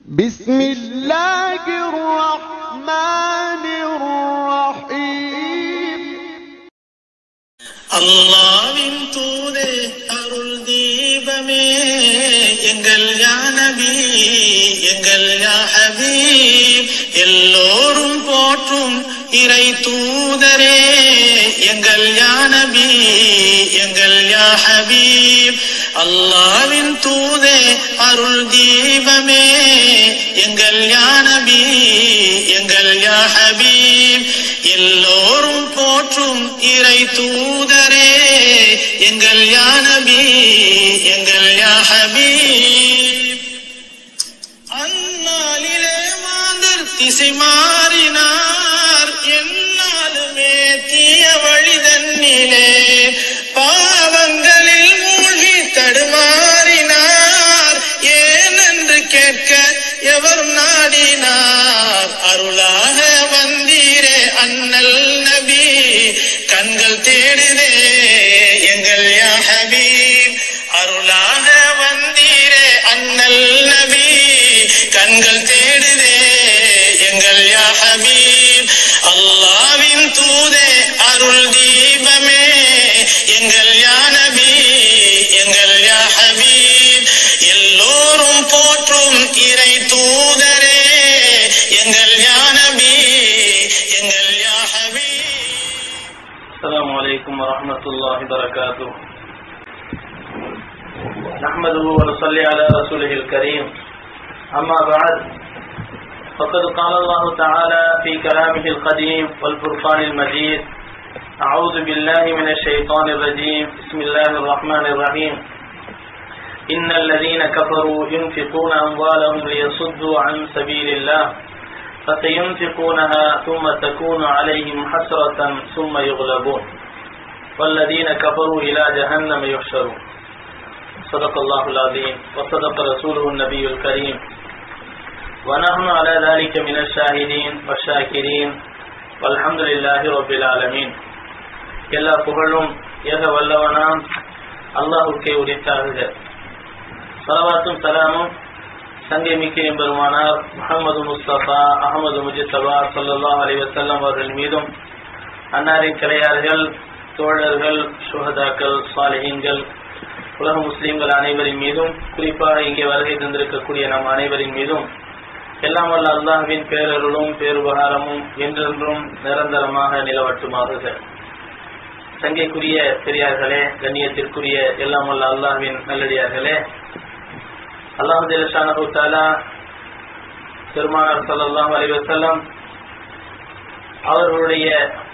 بسم الله الرحمن الرحيم அல்லாவின் தூதே அருள் தீபமே எங்கள் யா நபி எங்கள் யா ஹபீப் எல்லோரும் போற்றும் இறை தூதரே எங்கள் யா நபி எங்கள் யா ஹபீப் அல்லாவின் தூதே அருள் தீபமே எங்கள் யா நபி எங்கள் யா ஹபீப் எல்லோரும் போற்றும் இறை தூதரே எங்கள் யா நபி எங்கள் யா ஹபீப் அந்நாளிலே மாந்தர் திசை மாறினார் என்னாலுமே தீய வழிதன்னிலே பாவங்களில் மூழ்கி தடுமாறினார் ஏனென்று கேட்க எவர் நாடினார் அருளாக வந்தீரே அண்ணல் நபி கண்கள் தேடுதே எங்கள் யா ஹபீப் அருளாக வந்தீரே அண்ணல் நபி கண்கள் தேடுதே எங்கள் யா ஹபீப் அல்லாவின் தூதே அருள் தீபமே எங்கள் யா நபி எங்கள் யா ஹபீப் எல்லோரும் போற்றும் இறை தூதரே எங்கள் யா நபி எங்கள் யா ஹபீப் السلام عليكم ورحمة الله وبركاته نحمده ونصلي على رسوله الكريم أما بعد فقد قال الله تعالى في كلامه القديم والفرقان المجيد أعوذ بالله من الشيطان الرجيم بسم الله الرحمن الرحيم إن الذين كفروا ينفقون أموالهم ليصدوا عن سبيل الله فسينفقونها ثم تكون عليهم حسرة ثم يغلبون والذين كفروا إلى جهنم يحشرون صدق الله العظيم وصدق رسوله النبي الكريم ونحن على ذلك من الشاهدين والشاكرين والحمد لله رب العالمين எல்லா புகழும் ஏக வல்லவனாம் அல்லாஹுக்கே உரித்தாகுக சலவாத்தும் சலாமும் சங்கை மிக்க எம்பெருமானார் முகமது முஸ்தபா அகமது முஜித்தபா சல்லல்லாஹ் அலி வசல்லம் அவர்கள் மீதும் அன்னாரின் கிளையார்கள் தோழர்கள் சுகதாக்கள் சாலிஹீன்கள் உலக முஸ்லீம்கள் அனைவரின் மீதும் குறிப்பாக இங்கே வருகை தந்திருக்கக்கூடிய நம் அனைவரின் மீதும் எல்லாம் வல்ல அல்லாஹ்வின் பேரருளும் பேருபகாரமும் என்றென்றும் நிரந்தரமாக நிலவட்டுமாகுக சங்கைக்குரிய பெரியார்களே கண்ணியத்திற்குரிய எல்லாம் வல்ல அல்லாஹ்வின் நல்லடியார்களே அல்லாஹு ஜலஷானு தாலா பெருமானார் ஸல்லல்லாஹு அலைஹி வஸல்லம் அவர்களுடைய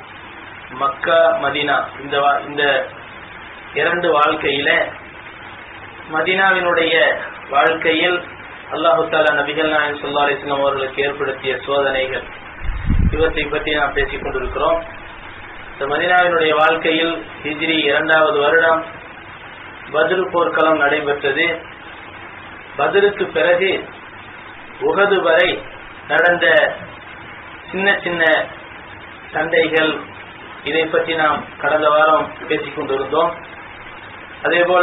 மக்கா மதீனா இந்த வா- இந்த இரண்டு வாழ்க்கையில மதீனாவினுடைய வாழ்க்கையில் அல்லாஹு தாலா நபிகள் நாயகம் ஸல்லல்லாஹு அலைஹி வஸல்லம் அவர்களுக்கு ஏற்படுத்திய சோதனைகள் இவற்றை பற்றி நாம் பேசிக் கொண்டிருக்கிறோம் இந்த மதீனாவினுடைய வாழ்க்கையில் ஹிஜ்ரி இரண்டாவது வருடம் பத்ரு போர்க்களம் நடைபெற்றது பதருக்கு பிறகு உகது வரை நடந்த சின்ன சின்ன சண்டைகள் இதை பற்றி நாம் கடந்த வாரம் பேசிக் கொண்டிருந்தோம் அதே போல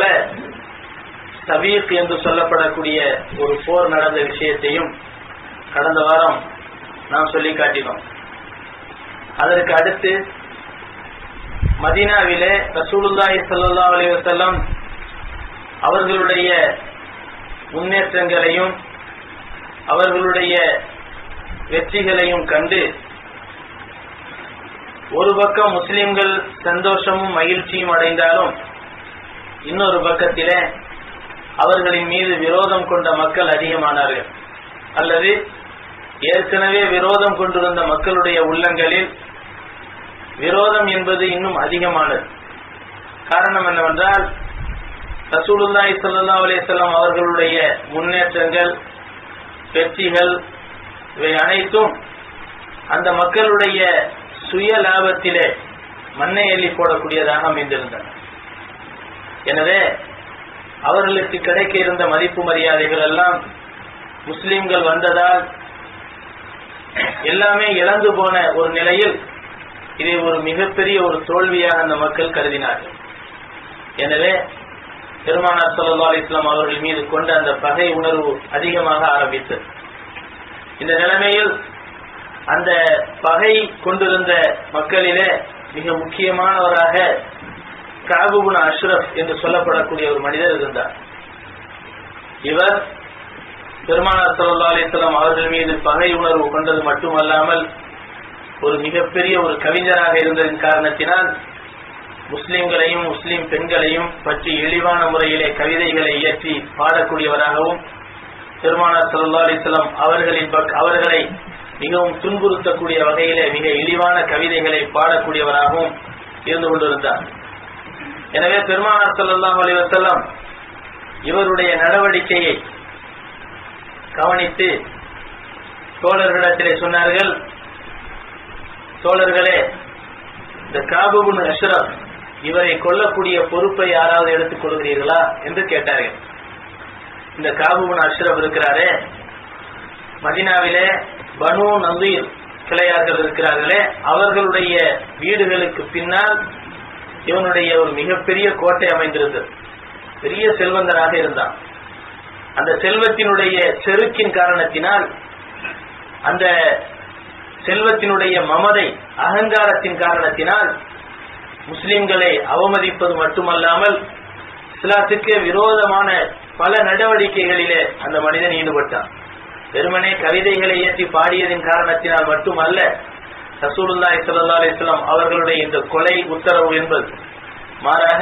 சபீக் என்று சொல்லப்படக்கூடிய ஒரு போர் நடந்த விஷயத்தையும் கடந்த வாரம் நாம் சொல்லி காட்டினோம் அதற்கு அடுத்து மதீனாவிலே ரசூலுல்லாஹி ஸல்லல்லாஹு அலைஹி வஸல்லம் அவர்களுடைய முன்னேற்றங்களையும் அவர்களுடைய வெற்றிகளையும் கண்டு ஒரு பக்கம் முஸ்லிம்கள் சந்தோஷமும் மகிழ்ச்சியும் அடைந்தாலும் இன்னொரு பக்கத்திலே அவர்களின் மீது விரோதம் கொண்ட மக்கள் அதிகமானார்கள் அல்லது ஏற்கனவே விரோதம் கொண்டிருந்த மக்களுடைய உள்ளங்களில் விரோதம் என்பது இன்னும் அதிகமானது காரணம் என்னவென்றால் ரசூலுல்லாஹி ஸல்லல்லாஹு அலைஹி வஸல்லம் அவர்களுடைய முன்னேற்றங்கள் வெற்றிகள் இவை அனைத்தும் அந்த மக்களுடைய சுய லாபத்திலே மண்ணை எள்ளி போடக்கூடியதாக அமைந்திருந்தன எனவே அவர்களுக்கு கிடைக்க இருந்த மதிப்பு மரியாதைகள் எல்லாம் முஸ்லிம்கள் வந்ததால் எல்லாமே இழந்து போன ஒரு நிலையில் இதை ஒரு மிகப்பெரிய ஒரு தோல்வியாக அந்த மக்கள் கருதினார்கள் எனவே பெருமானார் ஸல்லல்லாஹு அலைஹி வஸல்லம் அவர்கள் மீது கொண்ட அந்த பகை உணர்வு அதிகமாக ஆரம்பித்தது இந்த நிலைமையில் அந்த பகை கொண்டிருந்த கொண்டிருந்த மக்களிலே மிக முக்கியமானவராக காபுபுன் அஷ்ரப் என்று சொல்லப்படக்கூடிய ஒரு மனிதர் இருந்தார் இவர் பெருமானார் ஸல்லல்லாஹு அலைஹி வஸல்லம் அவர்கள் மீது பகை உணர்வு கொண்டது மட்டுமல்லாமல் ஒரு மிகப்பெரிய ஒரு கவிஞராக இருந்ததன் காரணத்தினால் முஸ்லிம்களையும் முஸ்லிம் பெண்களையும் பற்றி இழிவான முறையிலே கவிதைகளை இயற்றி பாடக்கூடியவராகவும் பெருமானார் ஸல்லல்லாஹு அலைஹி வஸல்லம் அவர்களின் பக் அவர்களை மிகவும் துன்புறுத்தக்கூடிய வகையிலே மிக இழிவான கவிதைகளை பாடக்கூடியவராகவும் இருந்து கொண்டிருந்தார் எனவே பெருமானார் ஸல்லல்லாஹு அலைஹி வஸல்லம் இவருடைய நடவடிக்கையை கவனித்து தோழர்களிடத்திலே சொன்னார்கள் தோழர்களே இந்த காபுபுன் அஷ்ரப் இவரை கொல்லக்கூடிய பொறுப்பை யாராவது எடுத்துக் கொள்கிறீர்களா என்று கேட்டார்கள் இந்த காபுபுன் அஷ்ரப் இருக்கிறாரே மதினாவிலே பனு நந்தீர் கிளையார்கள் இருக்கிறார்களே அவர்களுடைய வீடுகளுக்கு பின்னால் இவனுடைய ஒரு மிகப்பெரிய கோட்டை அமைந்திருந்தது பெரிய செல்வந்தராக இருந்தான் அந்த செல்வத்தினுடைய செருக்கின் காரணத்தினால் அந்த செல்வத்தினுடைய மமதை அகங்காரத்தின் காரணத்தினால் முஸ்லிம்களை அவமதிப்பது மட்டுமல்லாமல் இஸ்லாத்துக்கு விரோதமான பல நடவடிக்கைகளிலே அந்த மனிதன் ஈடுபட்டான் வெறுமனே கவிதைகளை இயற்றி பாடியதின் காரணத்தினால் மட்டுமல்ல ரசூலுல்லாஹி ஸல்லல்லாஹு அலைஹி வஸல்லம் அவர்களுடைய இந்த கொலை உத்தரவு என்பது மாறாக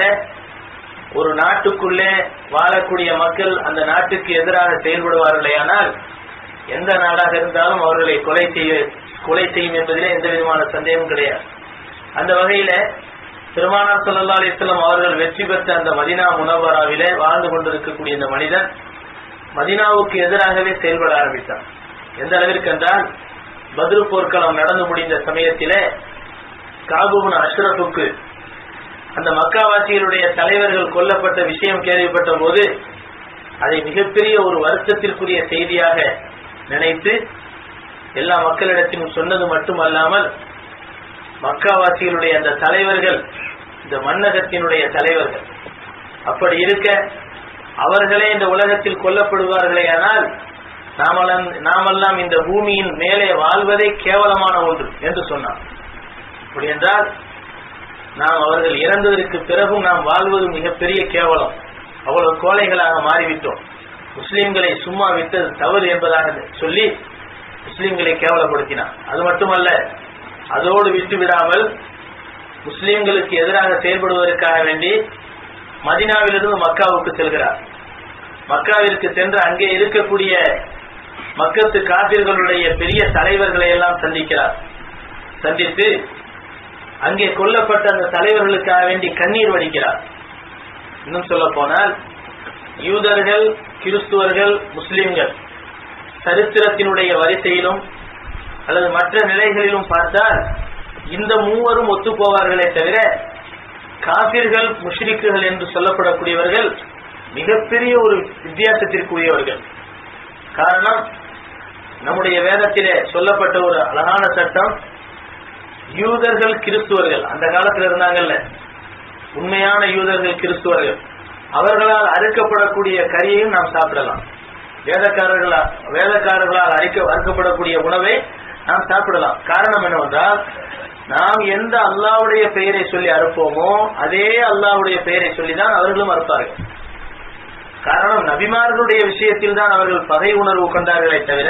ஒரு நாட்டுக்குள்ளே வாழக்கூடிய மக்கள் அந்த நாட்டுக்கு எதிராக செயல்படுவார்களேயானால் எந்த நாடாக இருந்தாலும் அவர்களை கொலை செய்ய கொலை செய்யும் என்பதிலே எந்த விதமான சந்தேகமும் கிடையாது அந்த வகையில பெருமானார் ஸல்லல்லாஹு அலைஹி வஸல்லம் அவர்கள் வெற்றி பெற்ற அந்த மதினா முனவராவிலே வாழ்ந்து கொண்டிருக்கக்கூடிய இந்த மனிதன் மதினாவுக்கு எதிராகவே செயல்பட ஆரம்பித்தான் எந்த அளவிற்கு என்றால் பத்ரு போர்க்களம் நடந்து முடிந்த சமயத்திலே காபுபின் அஷ்ரஃபுக்கு அந்த மக்காவாசிகளுடைய தலைவர்கள் கொல்லப்பட்ட விஷயம் கேள்விப்பட்ட போது அதை மிகப்பெரிய ஒரு வருத்தத்திற்குரிய செய்தியாக நினைத்து எல்லா மக்களிடத்திலும் சொன்னது மட்டுமல்லாமல் மக்காவாசிகளுடைய அந்த தலைவர்கள் இந்த மன்னகத்தினுடைய தலைவர்கள் அப்படி இருக்க அவர்களே இந்த உலகத்தில் கொல்லப்படுவார்களே ஆனால் நாமெல்லாம் நாமெல்லாம் இந்த பூமியின் மேலே வாழ்வதே கேவலமான ஒன்று என்று சொன்னார் அப்படி என்றால் நாம் அவர்கள் இறந்ததற்கு பிறகும் நாம் வாழ்வது மிகப்பெரிய கேவலம் அவ்வளவு கோழைகளாக மாறிவிட்டோம் முஸ்லிம்களை சும்மா விட்டது தவறு என்பதாக சொல்லி முஸ்லிம்களை கேவலப்படுத்தினார் அது மட்டுமல்ல அதோடு விட்டு விடாமல் முஸ்லிம்களுக்கு எதிராக செயல்படுவதற்காக வேண்டி மதினாவிலிருந்து மக்காவுக்கு செல்கிறார் மக்காவிற்கு சென்று அங்கே இருக்கக்கூடிய மக்கத்து காப்பீர்களுடைய பெரிய தலைவர்களை எல்லாம் சந்திக்கிறார் சந்தித்து அங்கே கொல்லப்பட்ட அந்த தலைவர்களுக்காக வேண்டி கண்ணீர் வடிக்கிறார் இன்னும் சொல்ல போனால் யூதர்கள் கிறிஸ்துவர்கள் முஸ்லிம்கள் சரித்திரத்தினுடைய வரிசையிலும் அல்லது மற்ற நிலைகளிலும் பார்த்தால் இந்த மூவரும் ஒத்து போவார்களே தவிர காபிர்கள் முஷ்ரிக்குகள் என்று சொல்லப்படக்கூடியவர்கள் மிகப்பெரிய ஒரு வித்தியாசத்திற்குரியவர்கள் காரணம் நம்முடைய வேதத்திலே சொல்லப்பட்ட ஒரு அழகான சட்டம் யூதர்கள் கிறிஸ்துவர்கள் அந்த காலத்தில் இருந்தாங்கல்ல உண்மையான யூதர்கள் கிறிஸ்துவர்கள் அவர்களால் அறுக்கப்படக்கூடிய கறியையும் நாம் சாப்பிடலாம் வேதக்காரர்களால் வேதக்காரர்களால் அரிக்க அறுக்கப்படக்கூடிய உணவை நாம் சாப்பிடலாம் காரணம் என்னவென்றால் நாம் எந்த அல்லாவுடைய பெயரை சொல்லி அறுப்போமோ அதே அல்லாவுடைய பெயரை சொல்லிதான் அவர்களும் அறுப்பார்கள் காரணம் நபிமார்களுடைய விஷயத்தில் தான் அவர்கள் பகை உணர்வு கொண்டார்களே தவிர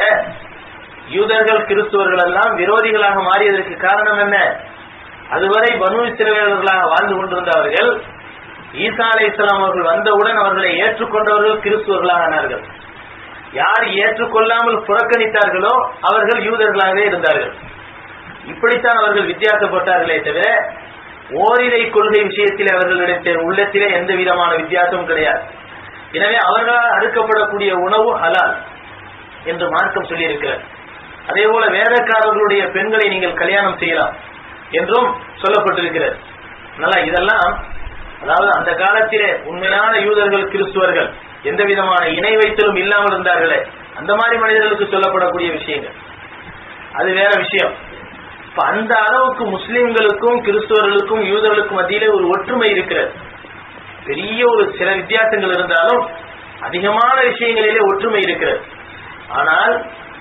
யூதர்கள் கிறிஸ்துவர்கள் எல்லாம் விரோதிகளாக மாறியதற்கு காரணம் என்ன அதுவரை பனு இஸ்ரவேலர்களாக வாழ்ந்து கொண்டிருந்தவர்கள் ஈசா அலை இஸ்லாம் அவர்கள் வந்தவுடன் அவர்களை ஏற்றுக்கொண்டவர்கள் கிறிஸ்துவர்களாக ஆனார்கள் யார் ஏற்றுக்கொள்ளாமல் புறக்கணித்தார்களோ அவர்கள் யூதர்களாகவே இருந்தார்கள் இப்படித்தான் அவர்கள் வித்தியாசப்பட்டார்களே தவிர ஓரிரை கொள்கை விஷயத்தில் அவர்களுடைய உள்ளத்திலே எந்த விதமான வித்தியாசமும் கிடையாது எனவே அவர்களால் அறுக்கப்படக்கூடிய உணவு ஹலால் என்று மார்க்கம் சொல்லியிருக்கிறார் அதே போல வேதக்காரர்களுடைய பெண்களை நீங்கள் கல்யாணம் செய்யலாம் என்றும் சொல்லப்பட்டிருக்கிறது நல்லா இதெல்லாம் அதாவது அந்த காலத்திலே உண்மையான யூதர்கள் கிறிஸ்துவர்கள் எந்த விதமான இணை வைத்தலும் இல்லாமல் இருந்தார்களே அந்த மாதிரி மனிதர்களுக்கு சொல்லப்படக்கூடிய விஷயங்கள் அது வேற விஷயம் இப்ப அந்த அளவுக்கு முஸ்லிம்களுக்கும் கிறிஸ்துவர்களுக்கும் யூதர்களுக்கும் மத்தியிலே ஒரு ஒற்றுமை இருக்கிறது பெரிய ஒரு சில வித்தியாசங்கள் இருந்தாலும் அதிகமான விஷயங்களிலே ஒற்றுமை இருக்கிறது ஆனால்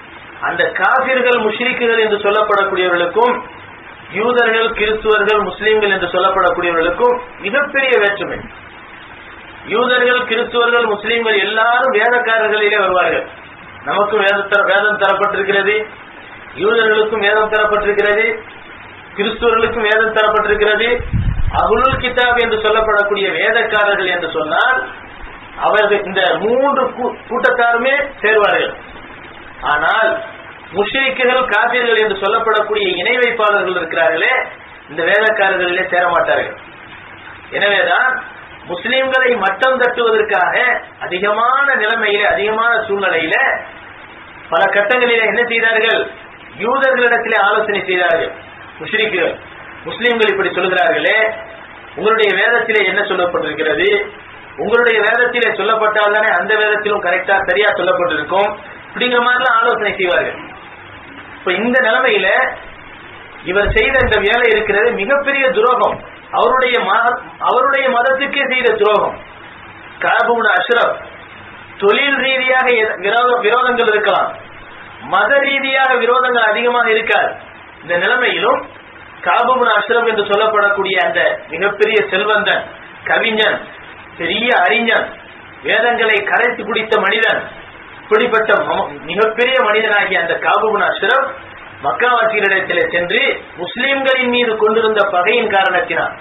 அந்த காபிர்கள் முஷ்ரிக்குகள் என்று சொல்லப்படக்கூடியவர்களுக்கும் யூதர்கள் கிறிஸ்துவர்கள் முஸ்லிம்கள் என்று சொல்லப்படக்கூடியவர்களுக்கும் மிகப்பெரிய வேற்றுமை யூதர்கள் கிறிஸ்துவர்கள் முஸ்லிம்கள் எல்லாரும் வேதக்காரர்களிலே வருவார்கள் நமக்கும் வேத தர- வேதம் தரப்பட்டிருக்கிறது யூதர்களுக்கும் வேதம் தரப்பட்டிருக்கிறது கிறிஸ்துவர்களுக்கும் வேதம் தரப்பட்டிருக்கிறது அகுலுல் கிதாப் என்று சொல்லப்படக்கூடிய வேதக்காரர்கள் என்று சொன்னால் அவர்கள் இந்த மூன்று கூ- கூட்டத்தாருமே சேர்வார்கள் ஆனால் முஷ்ரிக்குகள் காபிர்கள் என்று சொல்லப்படக்கூடிய இணை வைப்பாளர்கள் இருக்கிறார்களே இந்த வேதக்காரர்களிலே சேர மாட்டார்கள் எனவேதான் முஸ்லிம்களை மட்டம் தட்டுவதற்காக அதிகமான நிலைமையில அதிகமான சூழ்நிலையில பல கட்டங்களிலே என்ன செய்தார்கள் யூதர்களிடத்திலே ஆலோசனை செய்தார்கள் முஷ்ரிக்குகள் முஸ்லிம்கள் இப்படி சொல்கிறார்களே உங்களுடைய வேதத்திலே என்ன சொல்லப்பட்டிருக்கிறது உங்களுடைய வேதத்திலே சொல்லப்பட்டால் தானே அந்த வேதத்திலும் கரெக்டா சரியா சொல்லப்பட்டிருக்கும் இப்படிங்கிற மாதிரிலாம் ஆலோசனை செய்வார்கள் இப்ப இந்த நிலைமையில இவர் செய்த இந்த வேலை இருக்கிறது மிகப்பெரிய துரோகம் அவருடைய மத- அவருடைய மதத்துக்கே செய்த துரோகம் காபுன் அஷ்ரப் தொழில் ரீதியாக எத- விரோத- விரோதங்கள் இருக்கலாம் மத ரீதியாக விரோதங்கள் அதிகமாக இருக்காது இந்த நிலைமையிலும் காபுன் அஷ்ரப் என்று சொல்லப்படக்கூடிய அந்த மிகப்பெரிய செல்வந்தன் கவிஞன் பெரிய அறிஞன் வேதங்களை கரைத்து குடித்த மனிதன் இப்படிப்பட்ட மம- மிகப்பெரிய மனிதனாகிய அந்த காபுன் அஷ்ரப் மக்காவாசிகளிடத்திலே சென்று முஸ்லிம்களின் மீது கொண்டிருந்த பகையின் காரணத்தினால்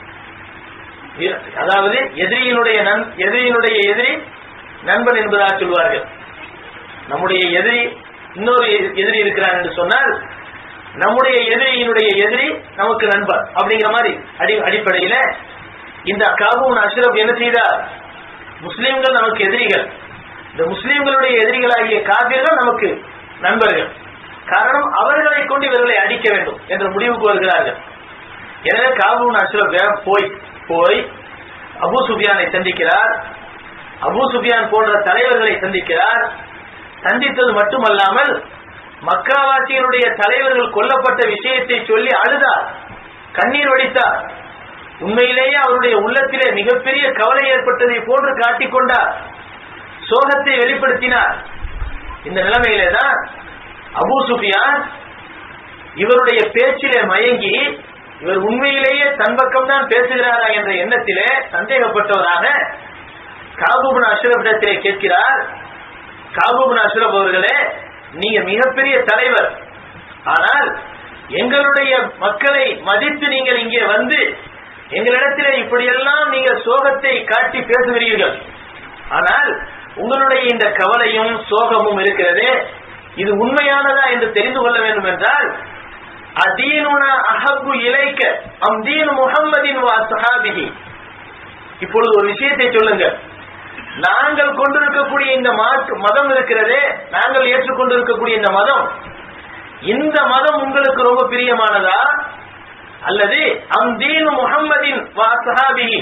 இ- அதாவது எதிரியினுடைய நன் எதிரியினுடைய எதிரி நண்பன் என்பதாக சொல்வார்கள் நம்முடைய எதிரி இன்னொரு எ- எதிரி இருக்கிறான் என்று சொன்னால் நம்முடைய எதிரியினுடைய எதிரி நமக்கு நண்பன் அப்படிங்கிற மாதிரி அடி அடிப்படையில இந்த காபூன் அஷ்ரப் என்ன செய்தார் முஸ்லிம்கள் நமக்கு எதிரிகள் இந்த முஸ்லிம்களுடைய எதிரிகளாகிய காபிர்கள் நமக்கு நண்பர்கள் காரணம் அவர்களை கொண்டு இவர்களை அடிக்க வேண்டும் என்ற முடிவுக்கு வருகிறார்கள் எனவே காபூன் அஷ்ரப் போய் போய் அபூ சுஃபியானை சந்திக்கிறார் அபூ சுஃபியான் போன்ற தலைவர்களை சந்திக்கிறார் சந்தித்தது மட்டுமல்லாமல் மக்காவாசியருடைய தலைவர்கள் கொல்லப்பட்ட விஷயத்தை சொல்லி அழுதார் கண்ணீர் வடித்தார் உண்மையிலேயே அவருடைய உள்ளத்திலே மிகப்பெரிய கவலை ஏற்பட்டதை போன்று காட்டிக்கொண்டார் சோகத்தை வெளிப்படுத்தினார் இந்த நிலைமையிலே தான் அபூ சுஃபியான் இவருடைய பேச்சிலே மயங்கி இவர் உண்மையிலேயே தன் பக்கம் தான் பேசுகிறாரா என்ற எண்ணத்திலே சந்தேகப்பட்டவராக காபூபின் அஷ்ரபிடத்திலே கேட்கிறார் காபூபின் அஷ்ரப் அவர்களே நீங்க மிகப்பெரிய தலைவர் ஆனால் எங்களுடைய மக்களை மதித்து நீங்கள் இங்கே வந்து எங்களிடத்திலே இப்படியெல்லாம் நீங்கள் சோகத்தை காட்டி பேசுகிறீர்கள் ஆனால் உங்களுடைய இந்த கவலையும் சோகமும் இருக்கிறதே இது உண்மையானதா என்று தெரிந்து கொள்ள வேண்டும் என்றால் அதீனுனா அஹப்பு இலைக்க அம் தீனு முஹம்மதின் வா சஹாபிஹி இப்பொழுது ஒரு விஷயத்தை சொல்லுங்க நாங்கள் கொண்டிருக்கக்கூடிய இந்த மாற்று மதம் இருக்கிறதே நாங்கள் ஏற்றுக்கொண்டிருக்கக்கூடிய இந்த மதம் இந்த மதம் உங்களுக்கு ரொம்ப பிரியமானதா அல்லது அம் தீனு முஹம்மதின் வா சஹாபிஹி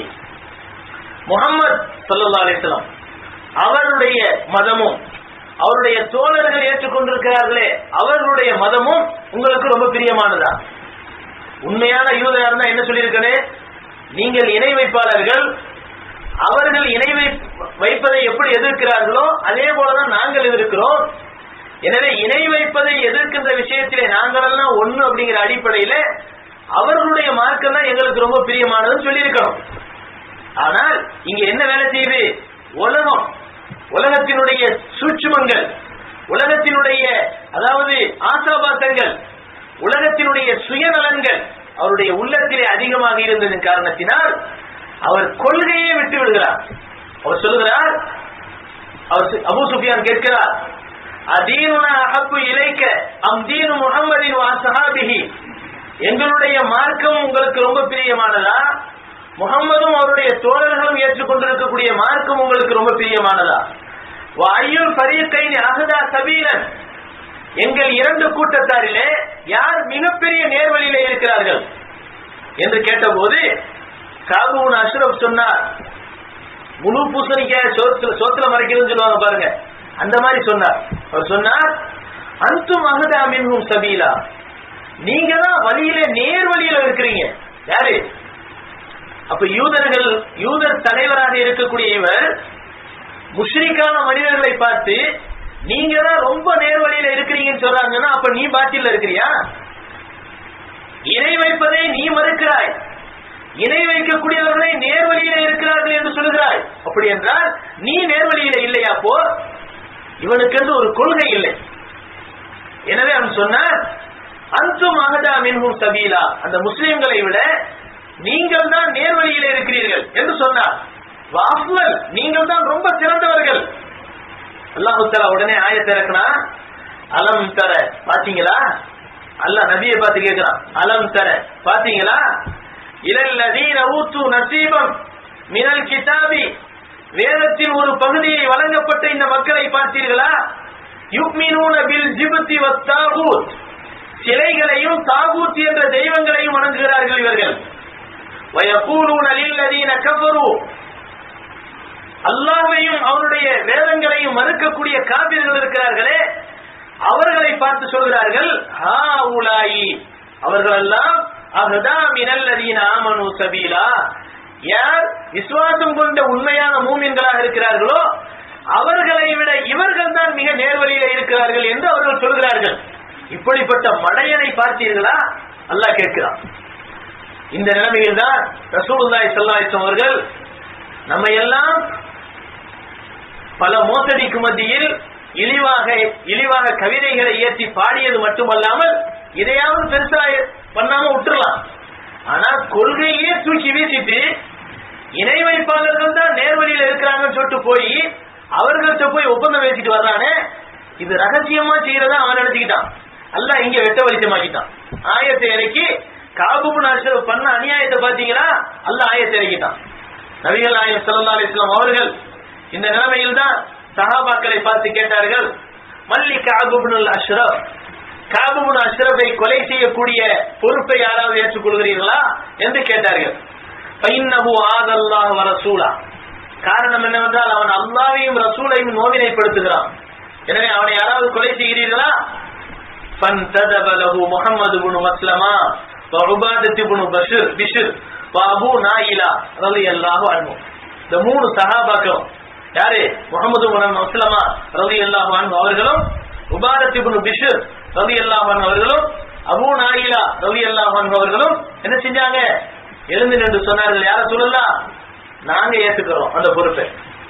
முஹம்மத் ஸல்லல்லாஹு அலைஹி வஸல்லம் அவருடைய மதமும் அவருடைய தோழர்கள் ஏற்றுக்கொண்டிருக்கிறார்களே அவர்களுடைய மதமும் உங்களுக்கு ரொம்ப பிரியமானதா உண்மையான யூதரா இருந்தா என்ன சொல்லியிருக்கனே நீங்கள் இணை வைப்பாளர்கள் அவர்கள் இணை வை- வைப்பதை எப்படி எதிர்க்கிறார்களோ அதே போலதான் நாங்கள் எதிர்க்கிறோம் எனவே இணை வைப்பதை எதிர்க்கின்ற விஷயத்திலே நாங்களெல்லாம் ஒண்ணு அப்படிங்கிற அடிப்படையில அவர்களுடைய மார்க்கம் தான் எங்களுக்கு ரொம்ப பிரியமானதுன்னு சொல்லியிருக்கிறோம் ஆனால் இங்க என்ன வேலை செய்யுது உலகம் உலகத்தினுடைய சூட்சுமங்கள் உலகத்தினுடைய அதாவது ஆசாபாசங்கள் உலகத்தினுடைய சுயநலன்கள் அவருடைய உள்ளத்திலே அதிகமாக இருந்ததன் காரணத்தினால் அவர் கொள்கையை விட்டு விடுகிறார் அவர் சொல்லுகிறார் அவர் சு- அபூ சுஃபியான் கேட்கிறார் அதீனுனா அஹப்பு இலைக்க அம் தீனு முஹம்மதின் வா சஹாபிஹி எங்களுடைய மார்க்கம் உங்களுக்கு ரொம்ப பிரியமானதா முகம்மதும் அவருடைய தோழர்களும் ஏற்றுக்கொண்டிருக்கக்கூடிய மார்க்கம் உங்களுக்கு ரொம்ப பிரியமானதா ஐயுல் ஃபரீக்கைன் அகதா சபீலன் எங்கள் இரண்டு கூட்டத்தாரிலே யார் மிகப்பெரிய நேர்வழியிலே இருக்கிறார்கள் என்று கேட்டபோது காபூன் அஷ்ரப் சொன்னார் முழு பூசணிக்காய் சோத்துல சோத்துல மறைக்கிறதுன்னு சொல்லுவாங்க பாருங்க அந்த மாதிரி சொன்னார் அவர் சொன்னார் அந்தும் அகதா மின்ஹும் சபீலா நீங்க தான் வழியில நேர் வழியில இருக்கிறீங்க யாரு அப்ப யூதர்கள் யூதர் தலைவராக இருக்கக்கூடிய இவர் முஷ்ரிக்கான மனிதர்களை பார்த்து நீங்க தான் ரொம்ப நேர்வழியில இருக்கிறீங்கன்னு சொல்றாங்கன்னா அப்ப நீ பாத்தியில் இருக்கிறியா இணை வைப்பதை நீ மறுக்கிறாய் இணை வைக்கக்கூடியவர்களை நேர்வழியில இருக்கிறார்கள் என்று சொல்லுகிறாய் அப்படி என்றால் நீ நேர்வழியில இல்லையா போ இவனுக்கென்று ஒரு கொள்கை இல்லை எனவே அவன் சொன்னான் அன்சும் அகதா மின்ஹும் சபீலா அந்த முஸ்லிம்களை விட நீங்கள் தான் நேர்வழியில இருக்கிறீர்கள் என்று சொன்னார் வாஃப்மல் நீங்கள் தான் ரொம்ப சிறந்தவர்கள் அல்லாஹு தஆலா உடனே ஆயத்தை இறக்குனா அலம் தர பாத்தீங்களா அல்லாஹ் நபியை பார்த்து கேட்கிறான் அலம் தர பாத்தீங்களா இலல்லதீன ஊத்து நசீபம் மினல் கிதாபி வேதத்தின் ஒரு பகுதியை வழங்கப்பட்ட இந்த மக்களை பார்த்தீர்களா யுக்மினூன பில் ஜிபத்தி வத்தாகூத் சிலைகளையும் தாகூத் என்ற தெய்வங்களையும் வணங்குகிறார்கள் இவர்கள் வயகூலூன லில்லதீன கஃபரு அல்லாஹ்வையும் அவனுடைய வேதங்களையும் மறுக்கக்கூடிய காபிர்கள் இருக்கிறார்களே அவர்களை பார்த்து சொல்கிறார்கள் ஹா உலாயி அவர்களெல்லாம் அஹதா மினல்லதீன ஆமனு சபீலா யார் விசுவாசம் கொண்ட உண்மையான மூமின்களாக இருக்கிறார்களோ அவர்களை விட இவர்கள் தான் மிக நேர்வழியில இருக்கிறார்கள் என்று அவர்கள் சொல்கிறார்கள் இப்படிப்பட்ட மடையனை பார்த்தீர்களா அல்லாஹ் கேட்கிறான் இந்த நிலைமையில் தான் ரசூலுல்லாஹி ஸல்லல்லாஹு அலைஹி அவர்கள் நம்ம எல்லாம் பல மோசடிக்கு மத்தியில் இழிவாக இழிவாக கவிதைகளை ஏற்றி பாடியது மட்டுமல்லாமல் இதையாவது பெருசா பண்ணாம விட்டுறலாம் ஆனா கொள்கையே தூக்கி வீசிட்டு இணை வைப்பாளர்கள் தான் நேர்வழியில இருக்கிறாங்கன்னு சொல்லிட்டு போய் அவர்கள்ட்ட போய் ஒப்பந்தம் பேசிட்டு வர்றானே இது ரகசியமா செய்யறதா அவன் நினைச்சுக்கிட்டான் அல்ல இங்க வெட்ட வெளிச்சமாக்கிட்டான் ஆயத்தை இறக்கி காபுபு நாசர் பண்ண அநியாயத்தை பாத்தீங்களா அல்ல ஆயத்தை இறக்கிட்டான் நபிகள் நாயகம் ஸல்லல்லாஹு அலைஹி வஸல்லம் அவர்கள் இந்த நிலைமையில் தான் சஹாபாக்களை பார்த்து கேட்டார்கள் மல்லி காபுபுல் அஷ்ரப் காபுபுல் அஷ்ரஃபை கொலை செய்யக்கூடிய பொறுப்பை யாராவது ஏற்றுக்கொள்கிறீர்களா என்று கேட்டார்கள் பைன்னஹு ஆதல்லாஹ் வ ரசூலா காரணம் என்னவென்றால் அவன் அல்லாவையும் ரசூலையும் நோவினைப்படுத்துகிறான் எனவே அவனை யாராவது கொலை செய்கிறீர்களா فانتدب له محمد بن مسلمة وعبادة بن بشر بشر وابو نائلة رضي الله عنه இந்த மூணு சஹாபாக்களும் யாரு முகமது முன் முஸ்லமா ரவி அல்லாஹ் அவர்களும் உபாரத் இப்னு பிஷர் ரவி அல்லாஹ் அவர்களும் அபூ நாயிலா ரவி அல்லாஹ் அவர்களும் என்ன செஞ்சாங்க எழுந்து நின்று சொன்னார்கள் யார சொல்லலாம் நாங்க ஏத்துக்கிறோம் அந்த பொறுப்பை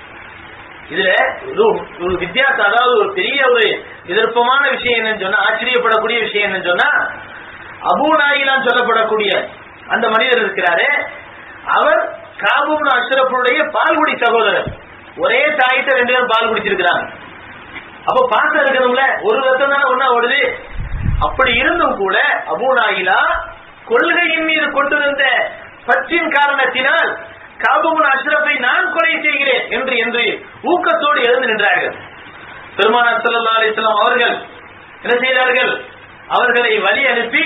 இதுல ஒரு ஒரு வித்தியாசம் அதாவது ஒரு பெரிய ஒரு எதிர்ப்பமான விஷயம் என்னன்னு சொன்னா ஆச்சரியப்படக்கூடிய விஷயம் என்னன்னு சொன்னா அபூ நாயிலான்னு சொல்லப்படக்கூடிய அந்த மனிதர் இருக்கிறாரு அவர் காபூன் அஷ்ரஃபுடைய பால்குடி சகோதரர் ஒரே தாயிட்ட ரெண்டு பேரும் பால் குடிச்சிருக்கிறாங்க அப்ப பாசம் இருக்கணும்ல ஒரு ரத்தம் தானே ஒன்னா ஓடுது அப்படி இருந்தும் கூட அபூ நாயிலா கொள்கையின் மீது கொண்டிருந்த பற்றின் காரணத்தினால் காபுமுன் அஷ்ரஃபை நான் கொலை செய்கிறேன் என்று என்று ஊக்கத்தோடு எழுந்து நின்றார்கள் பெருமானார் ஸல்லல்லாஹு அலைஹி வஸல்லம் அவர்கள் என்ன செய்தார்கள் அவர்களை வழி அனுப்பி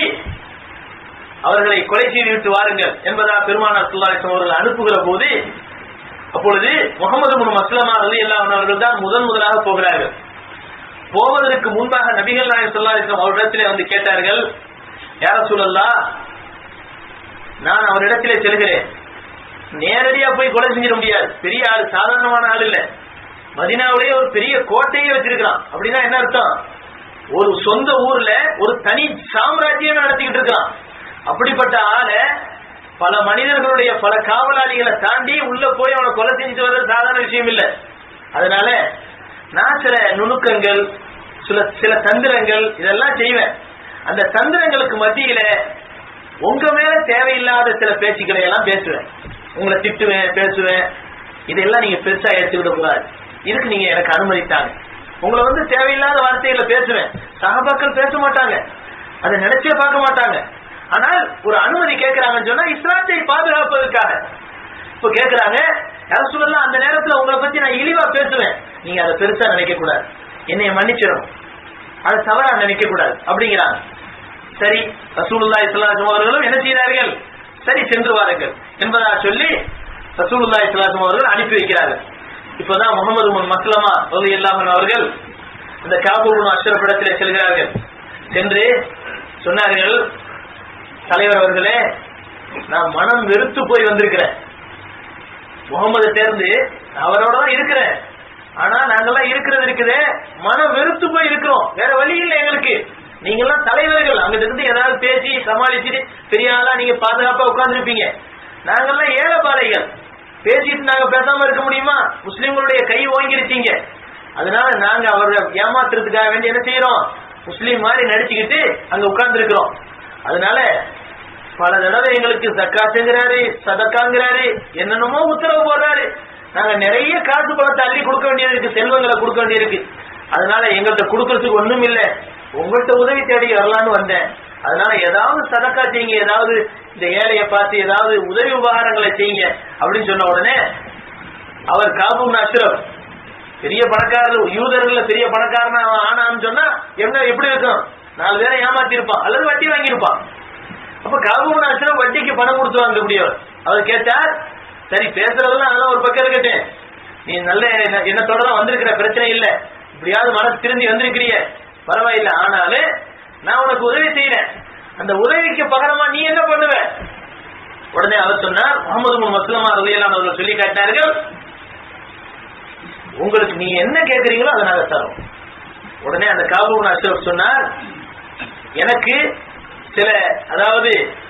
அவர்களை கொலை செய்து விட்டு வாருங்கள் என்பதா பெருமானார் ஸல்லல்லாஹு அலைஹி வஸல்லம் அவர்கள் அனுப்புகிற போது அப்பொழுது முகமது முன் மஸ்லமா ரலி அல்லாஹ் அவர்கள் தான் முதன் முதலாக போகிறார்கள் போவதற்கு முன்பாக நபிகள் நாயகம் ஸல்லல்லாஹு அலைஹி வஸல்லம் அவரிடத்திலே வந்து கேட்டார்கள் யார சூழல்லா நான் அவரிடத்திலே செல்கிறேன் நேரடியா போய் கொலை செஞ்சிட முடியாது பெரிய ஆள் சாதாரணமான ஆள் இல்ல மதினாவிலேயே ஒரு பெரிய கோட்டையே வச்சிருக்கான் அப்படின்னா என்ன அர்த்தம் ஒரு சொந்த ஊர்ல ஒரு தனி சாம்ராஜ்யமே நடத்திக்கிட்டு இருக்கான் அப்படிப்பட்ட ஆளை பல மனிதர்களுடைய பல காவலாளிகளை தாண்டி உள்ள போய் அவனை கொலை செஞ்சுட்டு வர்றது சாதாரண விஷயம் இல்ல அதனால நான் சில நுணுக்கங்கள் சில சில தந்திரங்கள் இதெல்லாம் செய்வேன் அந்த தந்திரங்களுக்கு மத்தியில உங்க மேல தேவையில்லாத சில பேச்சுக்களை எல்லாம் பேசுவேன் உங்களை திட்டுவேன் பேசுவேன் இதெல்லாம் நீங்க பெருசா எடுத்துக்கிட கூடாது இதுக்கு நீங்க எனக்கு அனுமதித்தாங்க உங்களை வந்து தேவையில்லாத வார்த்தைகளை பேசுவேன் சகபாக்கள் பேச மாட்டாங்க அதை நினைச்சே பார்க்க மாட்டாங்க ஆனால் ஒரு அனுமதி கேட்கிறாங்கன்னு சொன்னா இஸ்லாத்தை பாதுகாப்பதற்காக இப்ப கேக்குறாங்க யாரும் சொல்லலாம் அந்த நேரத்துல உங்களை பத்தி நான் இழிவா பேசுவேன் நீங்க அதை பெருசா நினைக்க கூடாது என்னைய மன்னிச்சிடும் அதை தவறா நினைக்க கூடாது அப்படிங்கிறாங்க சரி ரசூலுல்லாஹி ஸல்லல்லாஹு அவர்களும் என்ன செய்தார்கள் சரி சென்று வாருங்கள் என்பதா சொல்லி ரசூலுல்லாஹி ஸல்லல்லாஹு அவர்கள் அனுப்பி வைக்கிறார்கள் இப்பதான் முகமது முன் மஸ்லமா ரலியல்லாஹு அன்ஹு அவர்கள் அந்த காபூல் அஷ்ரப் இடத்திலே செல்கிறார்கள் சென்று சொன்னார்கள் தலைவர் அவர்களே நான் மனம் வெறுத்து போய் வந்திருக்கிறேன் முகமது தேர்ந்து அவரோட தான் இருக்கிறேன் ஆனா நாங்கெல்லாம் இருக்கிறது இருக்குதே மனம் வெறுத்து போய் இருக்கிறோம் வேற வழி இல்லை எங்களுக்கு நீங்க எல்லாம் தலைவர்கள் அங்க இருந்து ஏதாவது பேசி சமாளிச்சுட்டு பெரிய ஆளா நீங்க பாதுகாப்பா உட்கார்ந்துருப்பீங்க நாங்கெல்லாம் ஏழைப்பாறைகள் பேசிட்டு நாங்க பேசாம இருக்க முடியுமா முஸ்லிம்களுடைய கை ஓங்கிருச்சீங்க அதனால நாங்க அவரை ஏமாத்துறதுக்காக வேண்டி என்ன செய்யறோம் முஸ்லீம் மாதிரி நடிச்சுக்கிட்டு அங்க உட்கார்ந்து இருக்கிறோம் அதனால பல தடவை எங்களுக்கு ஜக்காத்துங்கிறாரு சதக்காங்கிறாரு என்னென்னமோ உத்தரவு போடுறாரு நாங்க நிறைய காசு பணத்தை அள்ளி கொடுக்க வேண்டியது இருக்கு செல்வங்களை கொடுக்க வேண்டியிருக்கு அதனால எங்கள்கிட்ட கொடுக்கறதுக்கு ஒண்ணும் இல்ல உங்கள்கிட்ட உதவி தேடி வரலான்னு வந்தேன் அதனால ஏதாவது சதக்கா செய்யுங்க ஏதாவது இந்த ஏழையை பார்த்து ஏதாவது உதவி உபகாரங்களை செய்யுங்க அப்படின்னு சொன்ன உடனே அவர் காபூன் அஷ்ரப் பெரிய பணக்காரர் யூதர்கள்ல பெரிய பணக்காரனா அவன் ஆனான்னு சொன்னா என்ன எப்படி இருக்கும் நாலு பேரை ஏமாத்தி இருப்பான் அல்லது வட்டி வாங்கியிருப்பான் அப்ப காபூன் அஷ்ரப் வட்டிக்கு பணம் கொடுத்து வாங்க முடியும் அவர் கேட்டார் சரி பேசுறதெல்லாம் அதெல்லாம் ஒரு பக்கம் இருக்கட்டும் நீ நல்ல என்ன- எண்ணத்தோட தான் வந்திருக்கிற பிரச்சனை இல்ல இப்படியாவது மனசு திருந்தி வந்திருக்கிறிய பரவாயில்ல ஆனாலும் நான் உனக்கு உதவி செய்யறேன் அந்த உதவிக்கு பகரமா நீ என்ன பண்ணுவ உடனே அவர் சொன்னார் முகமது முன் மஸ்லமா ரலியல்லாஹு அவர்கள் சொல்லி காட்டினார்கள் உங்களுக்கு நீங்க என்ன கேட்கறீங்களோ அதை நாங்க தரோம் உடனே அந்த காபூன் அஷ்ரப் சொன்னார் எனக்கு சில அதாவது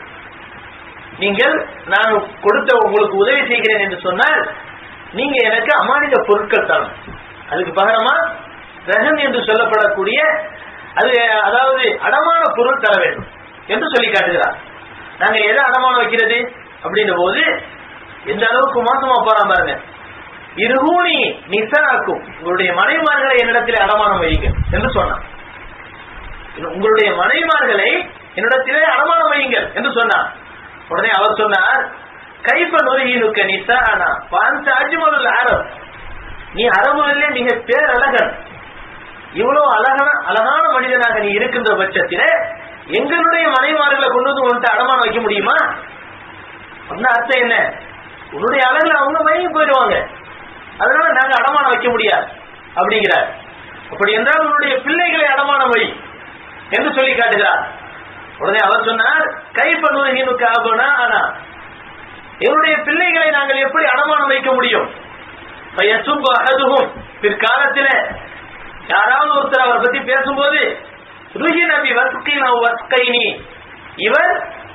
நீங்கள் நான் கொடுத்த உங்களுக்கு உதவி செய்கிறேன் என்று சொன்னால் நீங்க எனக்கு அமானித பொருட்கள் தரணும் அதுக்கு பகரமா ரகன் என்று சொல்லப்படக்கூடிய அது அதாவது அடமான பொருள் தர வேண்டும் என்று சொல்லி காட்டுகிறார் நாங்க எதை அடமானம் வைக்கிறது அப்படின்ற போது எந்த அளவுக்கு மோசமா போறான் பாருங்க இருகூணி நிசாக்கும் உங்களுடைய மனைமார்களை என்னிடத்தில் அடமானம் வையுங்க என்று சொன்னான் உங்களுடைய மனைமார்களை என்னிடத்திலே அடமானம் வையுங்கள் என்று சொன்னார் உடனே அவர் சொன்னார் கைப்ப நுரையினுக்க நிசானா பாந்த அஜ்மலுல் அரப் நீ அரபுகளிலே மிக பேரழகன் இவ்வளவு அழகான அழகான மனிதனாக நீ இருக்கின்ற பட்சத்திலே எங்களுடைய மனைமார்களை கொண்டு வந்து உன்கிட்ட அடமானம் வைக்க முடியுமா அப்படின்னா அர்த்தம் என்ன உன்னுடைய அழகுல அவங்க மயங்கி போயிடுவாங்க அதனால நாங்க அடமானம் வைக்க முடியாது அப்படிங்கிறார் அப்படி என்றால் உன்னுடைய பிள்ளைகளை அடமானம் வை என்று சொல்லி காட்டுகிறார் உடனே அவர் சொன்னார் கைப்பண்ணுகினுக்கு ஆகுனா ஆனா என்னுடைய பிள்ளைகளை நாங்கள் எப்படி அடமானம் வைக்க முடியும் பயசுப்பு அகதுகும் பிற்காலத்தில யாராவது ஒருத்தர் அவரை பத்தி பேசும்போது ருஹி நபி வஸ்கின வஸ்கைனி இவர்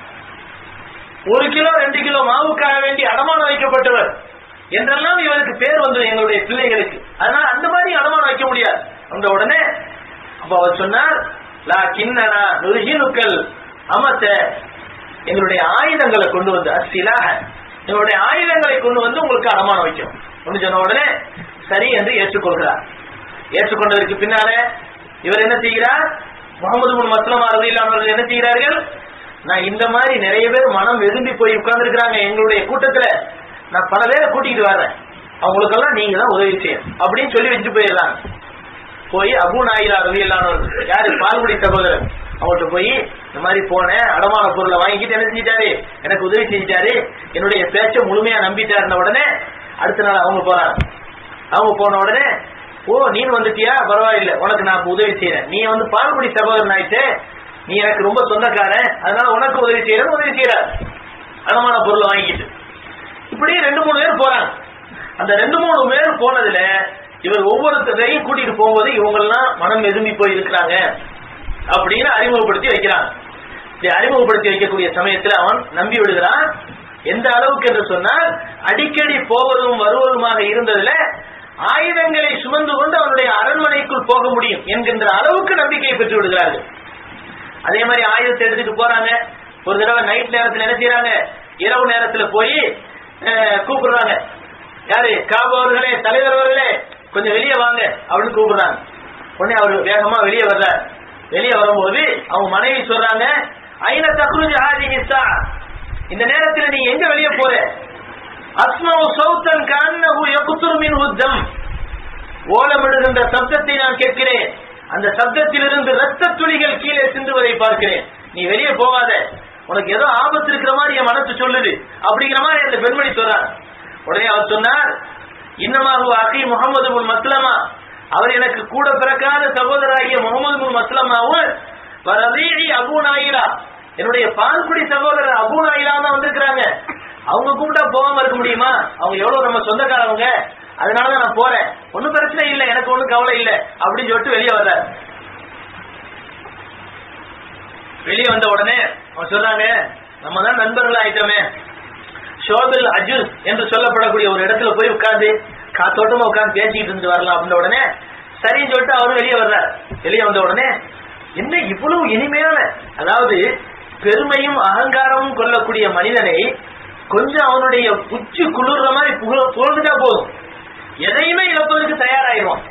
ஒரு கிலோ ரெண்டு கிலோ மாவுக்காக வேண்டி அடமானம் வைக்கப்பட்டவர் என்றெல்லாம் இவருக்கு பேர் வந்து எங்களுடைய பிள்ளைகளுக்கு அதனால அந்த மாதிரி அடமானம் வைக்க முடியாது அந்த உடனே அப்ப அவர் சொன்னார் லா கிண்ணனா நுருகினுக்கள் அமத்த எங்களுடைய ஆயுதங்களை கொண்டு வந்து அசிலாக எங்களுடைய ஆயுதங்களை கொண்டு வந்து உங்களுக்கு அடமானம் வைக்கும் அப்படின்னு சொன்ன உடனே சரி என்று ஏற்றுக்கொள்கிறார் ஏற்றுக்கொண்டதற்கு பின்னால இவர் என்ன செய்கிறார் முகமது முன் மஸ்லமா ரலியல்லாஹு என்ன செய்கிறார்கள் நான் இந்த மாதிரி நிறைய பேர் மனம் வெதும்பி போய் உட்கார்ந்து இருக்கிறாங்க எங்களுடைய கூட்டத்துல நான் பல பேரை கூட்டிட்டு வர்றேன் அவங்களுக்கெல்லாம் நீங்க தான் உதவி செய்யணும் அப்படின்னு சொல்லி வச்சு போயிடலாம் போய் அபு நாயிலா ரலியல்லாஹு யாரு பால்குடி சகோதரர் அவங்கள்ட்ட போய் இந்த மாதிரி போனேன் அடமான பொருளை வாங்கிட்டு என்ன செஞ்சிட்டாரு எனக்கு உதவி செஞ்சிட்டாரு என்னுடைய பேச்ச முழுமையா நம்பிட்டாருன உடனே அடுத்த நாள் அவங்க போறாங்க அவங்க போன உடனே ஓ நீ வந்துட்டியா பரவாயில்ல உனக்கு நான் இப்ப உதவி செய்யறேன் நீ வந்து பால்குடி சகோதரன் ஆயிட்டு நீ எனக்கு ரொம்ப சொந்தக்காரன் அதனால உனக்கு உதவி செய்யறேன்னு உதவி செய்யறாரு அடமான பொருளை வாங்கிட்டு இப்படி ரெண்டு மூணு பேர் போறாங்க அந்த ரெண்டு மூணு பேர் போனதுல இவர் ஒவ்வொருத்தரையும் கூட்டிட்டு போகும்போது இவங்க எல்லாம் மனம் எதும்பி போய் இருக்கிறாங்க அப்படின்னு அறிமுகப்படுத்தி வைக்கிறாங்க இப்படி அறிமுகப்படுத்தி வைக்கக்கூடிய சமயத்துல அவன் நம்பி விடுகிறான் எந்த அளவுக்கு என்று சொன்னால் அடிக்கடி போவதும் வருவதுமாக இருந்ததுல ஆயுதங்களை சுமந்து கொண்டு அவனுடைய அரண்மனைக்குள் போக முடியும் என்கின்ற அளவுக்கு நம்பிக்கையை பெற்று விடுகிறார்கள் அதே மாதிரி ஆயுதத்தை எடுத்துட்டு போறாங்க ஒரு தடவை நைட் நேரத்துல என்ன செய்யறாங்க இரவு நேரத்துல போய் அஹ், கூப்பிடுறாங்க யாரு காபு அவர்களே தலைவர் அவர்களே கொஞ்சம் வெளியே வாங்க அப்படின்னு கூப்பிடுறாங்க உடனே அவர் வேகமா வெளியே வர்றார் வெளியே வரும்போது அவங்க மனைவி சொல்றாங்க ஐன தக்ருஜ் ஹாதிஹி ஸா இந்த நேரத்தில் நீ எங்க வெளியே போற அஸ்மவு சௌத்தன் கண்ணஹு யகுத்துரு மின்ஹு தம் ஓலமிடுகின்ற சப்தத்தை நான் கேட்கிறேன் அந்த சப்தத்திலிருந்து ரத்த துளிகள் கீழே சிந்துவதை பார்க்கிறேன் நீ வெளியே போகாத உனக்கு ஏதோ ஆபத்து இருக்கிற மாதிரி என் மனசு சொல்லுது அப்படிங்கிற மாதிரி அந்த பெண்மணி சொல்றார் உடனே அவர் சொன்னார் இன்னமாக அகி முகமது முன் மஸ்லமா அவர் எனக்கு கூட பிறக்காத சகோதராகிய முகமது முன் மஸ்லமாவும் வரதீழி அபு நாயிலா என்னுடைய பால்குடி சகோதரர் அபு நாயிலா தான் வந்திருக்கிறாங்க அவங்க கூப்பிட்டா போகாம இருக்க முடியுமா அவங்க எவ்வளவு நம்ம சொந்தக்காரவங்க அதனாலதான் நான் போறேன் ஒன்னும் பிரச்சனை இல்லை எனக்கு ஒண்ணும் கவலை இல்லை அப்படின்னு சொல்லிட்டு வெளியே வர்றார் வெளியே வந்த உடனே அவன் சொல்றாங்க நம்ம தான் நண்பர்கள் ஆயிட்டோமே ஷோபில் அஜுஸ் என்று சொல்லப்படக்கூடிய ஒரு இடத்துல போய் உட்கார்ந்து காத்தோட்டமா உட்கார்ந்து பேசிக்கிட்டு இருந்து வரலாம் அப்படின்ற உடனே சரின்னு சொல்லிட்டு அவரும் வெளியே வர்றார் வெளியே வந்த உடனே என்ன இவ்வளவு இனிமையான அதாவது பெருமையும் அகங்காரமும் கொள்ளக்கூடிய மனிதனை கொஞ்சம் அவனுடைய உச்சி குளிர்ற மாதிரி புகழ புகழ்ந்துட்டா போதும் எதையுமே இழப்பதற்கு தயாராயிடுவான்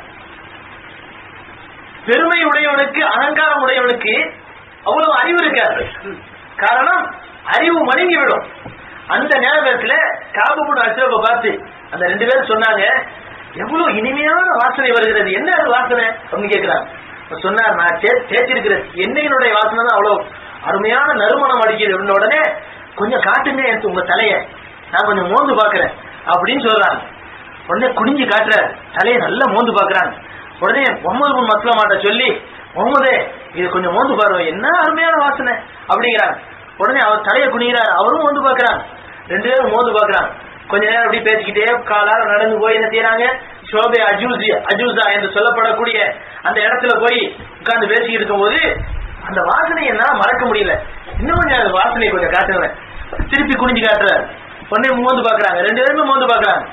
பெருமை உடையவனுக்கு அகங்காரம் உடையவனுக்கு அவ்வளவு அறிவு இருக்காது காரணம் அறிவு மணங்கி விடும் அந்த நேரத்துல காபுபுட அஷ்ரப்ப பார்த்து அந்த ரெண்டு பேரும் சொன்னாங்க எவ்வளவு இனிமையான வாசனை வருகிறது என்ன அது வாசனை அப்படின்னு கேட்கிறாங்க அப்ப சொன்னார் நான் தே- தேய்ச்சிருக்கிற எண்ணெயினுடைய வாசனை தான் அவ்வளவு அருமையான நறுமணம் அடிக்கிறது அப்படின்ன உடனே கொஞ்சம் காட்டுங்க எனக்கு உங்க தலைய நான் கொஞ்சம் மோந்து பாக்குறேன் அப்படின்னு சொல்றாங்க உடனே குனிஞ்சு காட்டுற தலையை நல்லா மோந்து பாக்குறாங்க உடனே முகமது பின் மஸ்லமாட்ட சொல்லி முகமதே இது கொஞ்சம் மோந்து பாருங்க என்ன அருமையான வாசனை அப்படிங்கிறாங்க உடனே அவர் தலையை குனிகிறார் அவரும் மோந்து பாக்குறாங்க ரெண்டு பேரும் மோந்து பாக்குறாங்க கொஞ்ச நேரம் அப்படி பேசிக்கிட்டே காலார நடந்து போய் என்ன செய்யறாங்க ஷோபே அஜூசி அஜூசா என்று சொல்லப்படக்கூடிய அந்த இடத்துல போய் உட்கார்ந்து பேசிக்கிட்டு இருக்கும்போது அந்த வாசனையை என்னால மறக்க முடியல இன்னும் கொஞ்சம் அந்த வாசனையை கொஞ்சம் காட்டுங்களேன் திருப்பி குனிஞ்சு காட்டுறாரு உடனே மோந்து பாக்குறாங்க ரெண்டு பேருமே மோந்து பாக்குறாங்க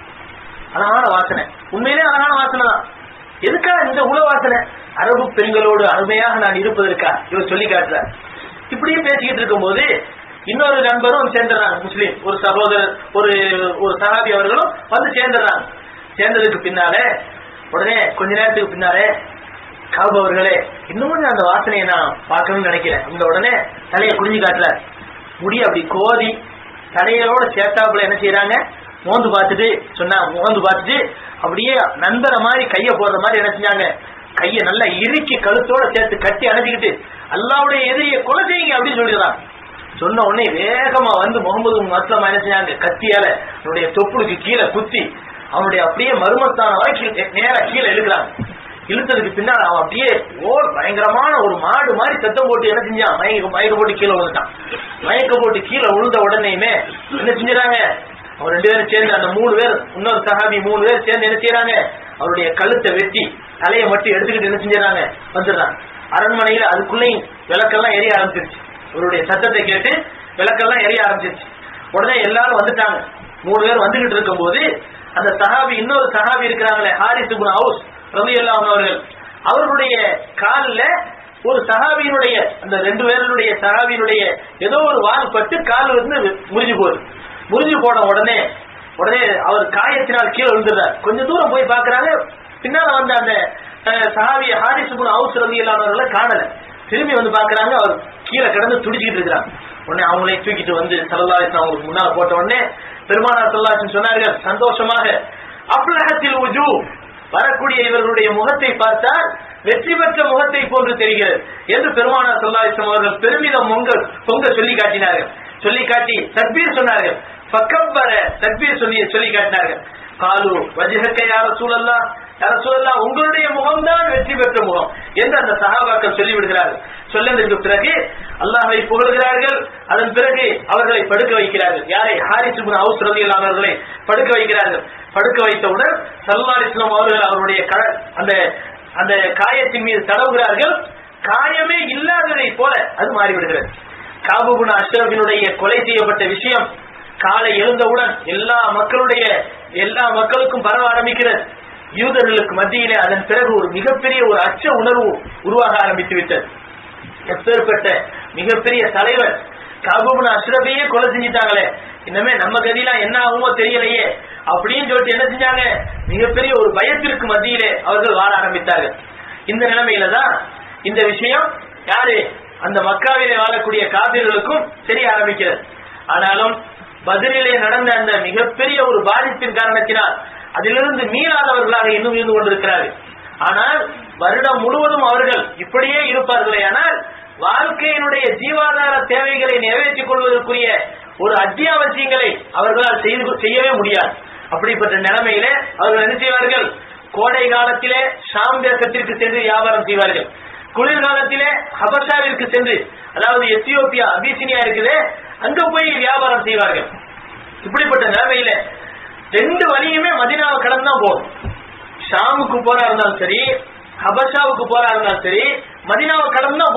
அழகான வாசனை உண்மையிலே அழகான வாசனை தான் எதுக்காக இந்த உல வாசனை அரபு பெண்களோடு அருமையாக நான் இருப்பதற்கா இவர் சொல்லி காட்டுறார் இப்படியே பேசிக்கிட்டு இருக்கும்போது இன்னொரு நண்பரும் சேர்ந்துடுறாங்க முஸ்லீம் ஒரு சகோதரர் ஒரு ஒரு சகாபி அவர்களும் வந்து சேர்ந்துடுறாங்க சேர்ந்ததுக்கு பின்னாலே உடனே கொஞ்ச நேரத்துக்கு பின்னாலே காபு அவர்களே இன்னும் கொஞ்சம் அந்த வாசனையை நான் பார்க்கணும்னு நினைக்கிறேன் அந்த உடனே தலையை குடிஞ்சு காட்டுறார் முடி அப்படி கோதி தலையோட சேர்த்தாப்புல என்ன செய்யறாங்க மோந்து பார்த்துட்டு சொன்னா மோந்து பார்த்துட்டு அப்படியே நண்பரை மாதிரி கைய போடுற மாதிரி என்ன செஞ்சாங்க கைய நல்லா இறுக்கி கழுத்தோட சேர்த்து கட்டி அணைச்சிக்கிட்டு அல்லாவுடைய எதிரியை கொலை செய்யுங்க அப்படின்னு சொல்லிடுறாங்க சொன்ன உடனே வேகமா வந்து முகமது மஸ்லமா என்ன செஞ்சாங்க கத்தியால அவனுடைய தொப்புளுக்கு கீழே குத்தி அவனுடைய அப்படியே மருமத்தான வரைக்கும் நேரா கீழே இழுக்கிறாங்க இழுத்ததுக்கு பின்னால் அவன் அப்படியே ஓர் பயங்கரமான ஒரு மாடு மாதிரி சத்தம் போட்டு என்ன செஞ்சான் மயக்க மயக்க போட்டு கீழே விழுந்துட்டான் மயக்க போட்டு கீழே விழுந்த உடனேயுமே என்ன செஞ்சுறாங்க அவன் ரெண்டு பேரும் சேர்ந்து அந்த மூணு பேர் இன்னொரு சஹாபி மூணு பேர் சேர்ந்து என்ன செய்யறாங்க அவருடைய கழுத்தை வெட்டி தலையை மட்டும் எடுத்துக்கிட்டு என்ன செஞ்சுறாங்க வந்துடுறாங்க அரண்மனையில அதுக்குள்ளேயும் விளக்கெல்லாம் எரிய ஆரம்பிச்சிருச்சு இவருடைய சத்தத்தை கேட்டு விளக்கெல்லாம் எரிய ஆரம்பிச்சிருச்சு உடனே எல்லாரும் வந்துட்டாங்க மூணு பேர் வந்துகிட்டு இருக்கும்போது அந்த சஹாபி இன்னொரு சஹாபி இருக்கிறாங்களே ஹாரிஸ் இப்னு ஹவுஸ் ரலியல்லாஹு அவர்கள் அவர்களுடைய கால்ல ஒரு சஹாபியினுடைய அந்த ரெண்டு பேருடைய சஹாபியினுடைய ஏதோ ஒரு வால் பட்டு கால் வந்து முறிஞ்சு போகுது முறிஞ்சு போன உடனே உடனே அவர் காயத்தினால் கீழே விழுந்துடுறார் கொஞ்ச தூரம் போய் பார்க்கறாங்க பின்னால வந்த அந்த அஹ், சஹாபிய ஹாரிஸ் இப்னு ஹவுஸ் ரலியல்லாஹு அவர்களை காணல திரும்பி வந்து பார்க்கறாங்க அவர் கீழே கிடந்து துடிச்சிக்கிட்டு இருக்கிறாங்க உடனே அவங்களே தூக்கிட்டு வந்து சல்லல்லாஹு அவங்களுக்கு முன்னால போட்ட உடனே பெருமானார் சல்லாஹ் சொன்னார்கள் சந்தோஷமாக அப்லகத்தில் உஜு வரக்கூடிய இவர்களுடைய முகத்தை பார்த்தால் வெற்றி பெற்ற முகத்தை போன்று தெரிகிறது என்று பெருமானார் சல்லாஹம் அவர்கள் பெருமிதம் பொங்க பொங்க சொல்லி காட்டினார்கள் சொல்லி காட்டி தக்பீர் சொன்னார்கள் பக்கம்பர தக்பீர் சொல்லி சொல்லி காட்டினார்கள் காலு வஜிஹக்க யார சூழல்லா யார சூழல்லா உங்களுடைய முகம்தான் வெற்றி பெற்ற முகம் என்று அந்த சகாபாக்கள் சொல்லி விடுகிறார்கள் சொன்னதற்கு பிறகு அல்லாஹை புகழ்கிறார்கள் அதன் பிறகு அவர்களை படுக்க வைக்கிறார்கள் யாரை ஹாரிஸ் இப்னு ஹவுஸ் ரலியல்லாஹு அவர்களை படுக்க வைக்கிறார்கள் படுக்க வைத்தவுடன் சல்லல்லாஹு அலைஹி வஸல்லம் அவர்கள் அவருடைய க- அந்த அந்த காயத்தின் மீது தடவுகிறார்கள் காயமே இல்லாததை போல அது மாறிவிடுகிறது காபுகுன அஷ்ரபினுடைய கொலை செய்யப்பட்ட விஷயம் காலை எழுந்தவுடன் எல்லா மக்களுடைய எல்லா மக்களுக்கும் பரவ ஆரம்பிக்கிறது யூதர்களுக்கு மத்தியிலே அதன் பிறகு ஒரு மிகப்பெரிய ஒரு அச்ச உணர்வு உருவாக ஆரம்பித்து விட்டது எப்பேற்பட்ட மிகப்பெரிய தலைவர் காபுபுன அஷ்ரபையே கொலை செஞ்சிட்டாங்களே இன்னமே நம்ம கதிலாம் என்ன ஆகுமோ தெரியலையே அப்படின்னு சொல்லிட்டு என்ன செஞ்சாங்க மிகப்பெரிய ஒரு பயத்திற்கு மத்தியிலே அவர்கள் வாழ ஆரம்பித்தார்கள் இந்த நிலைமையில தான் இந்த விஷயம் யாரு அந்த மக்காவிலே வாழக்கூடிய காபிர்களுக்கும் தெரிய ஆரம்பிக்கிறது ஆனாலும் பதிலிலே நடந்த அந்த மிகப்பெரிய ஒரு பாதிப்பின் காரணத்தினால் அதிலிருந்து மீளாதவர்களாக இன்னும் இருந்து கொண்டிருக்கிறார்கள் ஆனால் வருடம் முழுவதும் அவர்கள் இப்படியே இருப்பார்களே ஆனால் வாழ்க்கையினுடைய ஜீவாதார தேவைகளை நிறைவேற்றிக் கொள்வதற்குரிய ஒரு அத்தியாவசியங்களை அவர்களால் செய்து செய்யவே முடியாது அப்படிப்பட்ட நிலைமையிலே அவர்கள் என்ன செய்வார்கள் கோடை காலத்திலே ஷாம் தேசத்திற்கு சென்று வியாபாரம் செய்வார்கள் குளிர்காலத்திலே ஹபஷாவிற்கு சென்று அதாவது எத்தியோப்பியா அபிசினியா இருக்குது அங்க போய் வியாபாரம் செய்வார்கள் இப்படிப்பட்ட நிலைமையில ரெண்டு வழியுமே மதினாவை கடந்து தான் போகும் ஷாமுக்கு போறா இருந்தாலும் சரி ஹபஷாவுக்கு போறா இருந்தாலும் சரி மதினாவை கடந்து தான் போகும்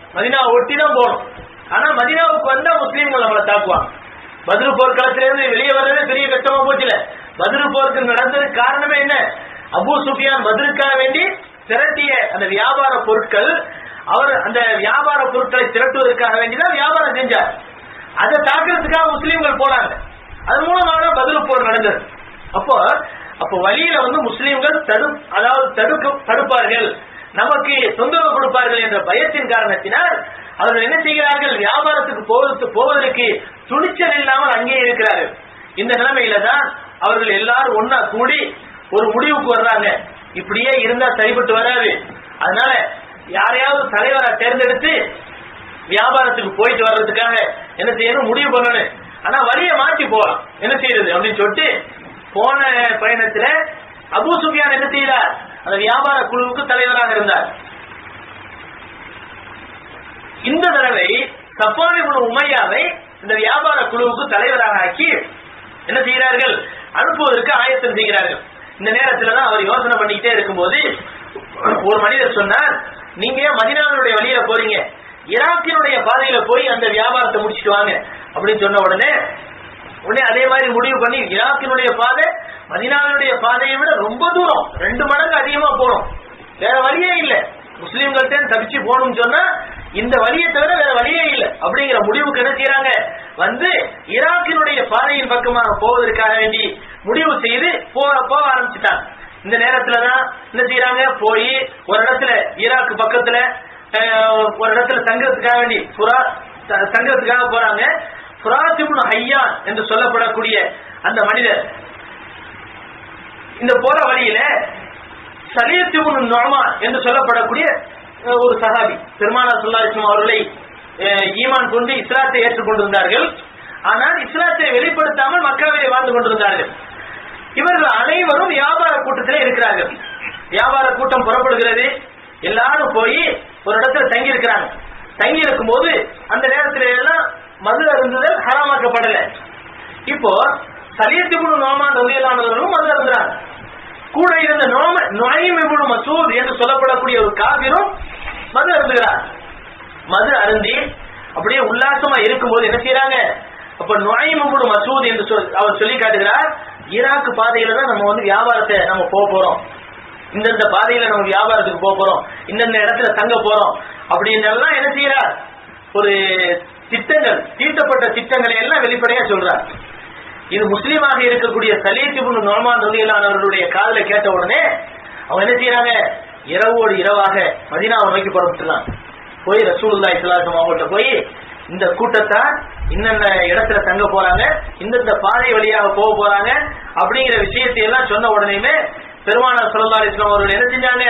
மதினாவை ஒட்டி தான் போகணும் ஆனா மதினாவுக்கு வந்தா முஸ்லீம்கள் நம்மளை தாக்குவாங்க பதிரு போர்க்களத்தில இருந்து வெளியே வர்றதே பெரிய கஷ்டமா போச்சுல பதிரு போருக்கு நடந்ததுக்கு காரணமே என்ன அபூ சுஃபியான் பதிலுக்காக வேண்டி திரட்டிய அந்த வியாபார பொருட்கள் அவர் அந்த வியாபார பொருட்களை திரட்டுவதற்காக வேண்டிதான் வியாபாரம் செஞ்சார் அதை தாக்குறதுக்காக முஸ்லீம்கள் போனாங்க அது மூலமாக தான் பதில் போர் நடந்தது அப்போ அப்போ வழியில வந்து முஸ்லீம்கள் தடு அதாவது தடுக்க தடுப்பார்கள் நமக்கு தொந்தரவு கொடுப்பார்கள் என்ற பயத்தின் காரணத்தினால் அவர்கள் என்ன செய்கிறார்கள் வியாபாரத்துக்கு போவதற்கு போவதற்கு துணிச்சல் இல்லாமல் அங்கே இருக்கிறார்கள் இந்த நிலைமையில தான் அவர்கள் எல்லாரும் ஒன்னா கூடி ஒரு முடிவுக்கு வர்றாங்க இப்படியே இருந்தா சரிப்பட்டு வராது அதனால யாரையாவது தலைவரை தேர்ந்தெடுத்து வியாபாரத்துக்கு போயிட்டு வர்றதுக்காக என்ன செய்யணும் முடிவு பண்ணணும் ஆனா வழியை மாற்றி போகலாம் என்ன செய்யறது அப்படின்னு சொல்லிட்டு போன பயணத்துல அபூ சுஃபியான் என்ன செய்தார் அந்த வியாபார குழுவுக்கு தலைவராக இருந்தார் இந்த தடவை சப்பானி குழு உமையாவை இந்த வியாபார குழுவுக்கு தலைவராக ஆக்கி என்ன செய்கிறார்கள் அனுப்புவதற்கு ஆயத்தம் செய்கிறார்கள் இந்த நேரத்துல தான் அவர் யோசனை பண்ணிக்கிட்டே இருக்கும்போது ஒரு மனிதர் சொன்னார் நீங்க ஏன் மதினாவினுடைய வழியில போறீங்க ஈராக்கினுடைய பாதையில போய் அந்த வியாபாரத்தை முடிச்சிட்டு வாங்க அப்படின்னு சொன்ன உடனே உடனே அதே மாதிரி முடிவு பண்ணி ஈராக்கினுடைய பாதை மதினாவினுடைய பாதையை விட ரொம்ப தூரம் ரெண்டு மடங்கு அதிகமா போகணும் வேற வழியே இல்ல முஸ்லீம்கள்ட்ட தப்பிச்சு போகணும்னு சொன்னா இந்த வழியை தவிர வேற வழியே இல்ல அப்படிங்கிற முடிவுக்கு என்ன செய்யறாங்க வந்து ஈராக்கினுடைய பாதையின் பக்கமாக போவதற்காக வேண்டி முடிவு செய்து போக போக ஆரம்பிச்சுட்டாங்க இந்த நேரத்துல தான் என்ன செய்யறாங்க போய் ஒரு இடத்துல ஈராக்கு பக்கத்துல அஹ், ஒரு இடத்துல தங்கறதுக்காக வேண்டி புறா த- தங்கறதுக்காக போறாங்க புராத்திபுன் ஐயான் என்று சொல்லப்படக்கூடிய அந்த மனிதர் இந்த போற வழியில சலியத்திபுன் நொமான் என்று சொல்லப்படக்கூடிய அஹ், ஒரு சஹாபி பெருமானா சொல்லாஸ்லம் அவர்களை அஹ், ஈமான் கொண்டு இஸ்லாத்தை ஏற்றுக்கொண்டிருந்தார்கள் ஆனால் இஸ்லாத்தை வெளிப்படுத்தாமல் மக்காவிலே வாழ்ந்து கொண்டிருந்தார்கள் இவர்கள் அனைவரும் வியாபார கூட்டத்திலே இருக்கிறார்கள் வியாபார கூட்டம் புறப்படுகிறது எல்லாரும் போய் ஒரு இடத்துல தங்கி இருக்கிறாங்க தங்கி இருக்கும்போது அந்த நேரத்துல எல்லாம் மது அருந்துதல் ஹராமாக்கப்படல இப்போ சலியத்திபுனு நோமான் ரவியலானவர்களும் மது அருந்துறாங்க கூட இருந்த நோம நொயமிபுனு மசூத் என்று சொல்லப்படக்கூடிய ஒரு காவிரும் மது அருந்துகிறார் மது அருந்தி அப்படியே உல்லாசமா இருக்கும்போது என்ன செய்யறாங்க அப்ப நுழைமுடு மசூத் என்று சொல் அவர் சொல்லி காட்டுகிறார் ஈராக்கு பாதையில தான் நம்ம வந்து வியாபாரத்தை நம்ம போக போறோம் இந்தந்த பாதையில நம்ம வியாபாரத்துக்கு போக போறோம் இந்தந்த இடத்துல தங்க போறோம் அப்படின்னு எல்லாம் என்ன செய்யறார் ஒரு திட்டங்கள் தீட்டப்பட்ட திட்டங்களை எல்லாம் வெளிப்படையா சொல்றார் இது முஸ்லீமாக இருக்கக்கூடிய சலீசிபுன் நோமான் ரலியல்லானவர்களுடைய காதுல கேட்ட உடனே அவங்க என்ன செய்யறாங்க இரவோடு இரவாக மதீனாவை நோக்கி புறப்பட்டுலாம் போய் ரசூலுல்லாஹி ஸல்லல்லாஹு அலைஹி அவங்கள்ட்ட போய் இந்த கூட்டத்தார் இன்னென்ன இடத்துல தங்க போறாங்க இந்தந்த பாதை வழியாக போக போறாங்க அப்படிங்கிற விஷயத்தை எல்லாம் சொன்ன உடனேயுமே பெருமானார் ஸல்லல்லாஹு அலைஹி வஸல்லம் அவர்கள் என்ன செஞ்சாங்க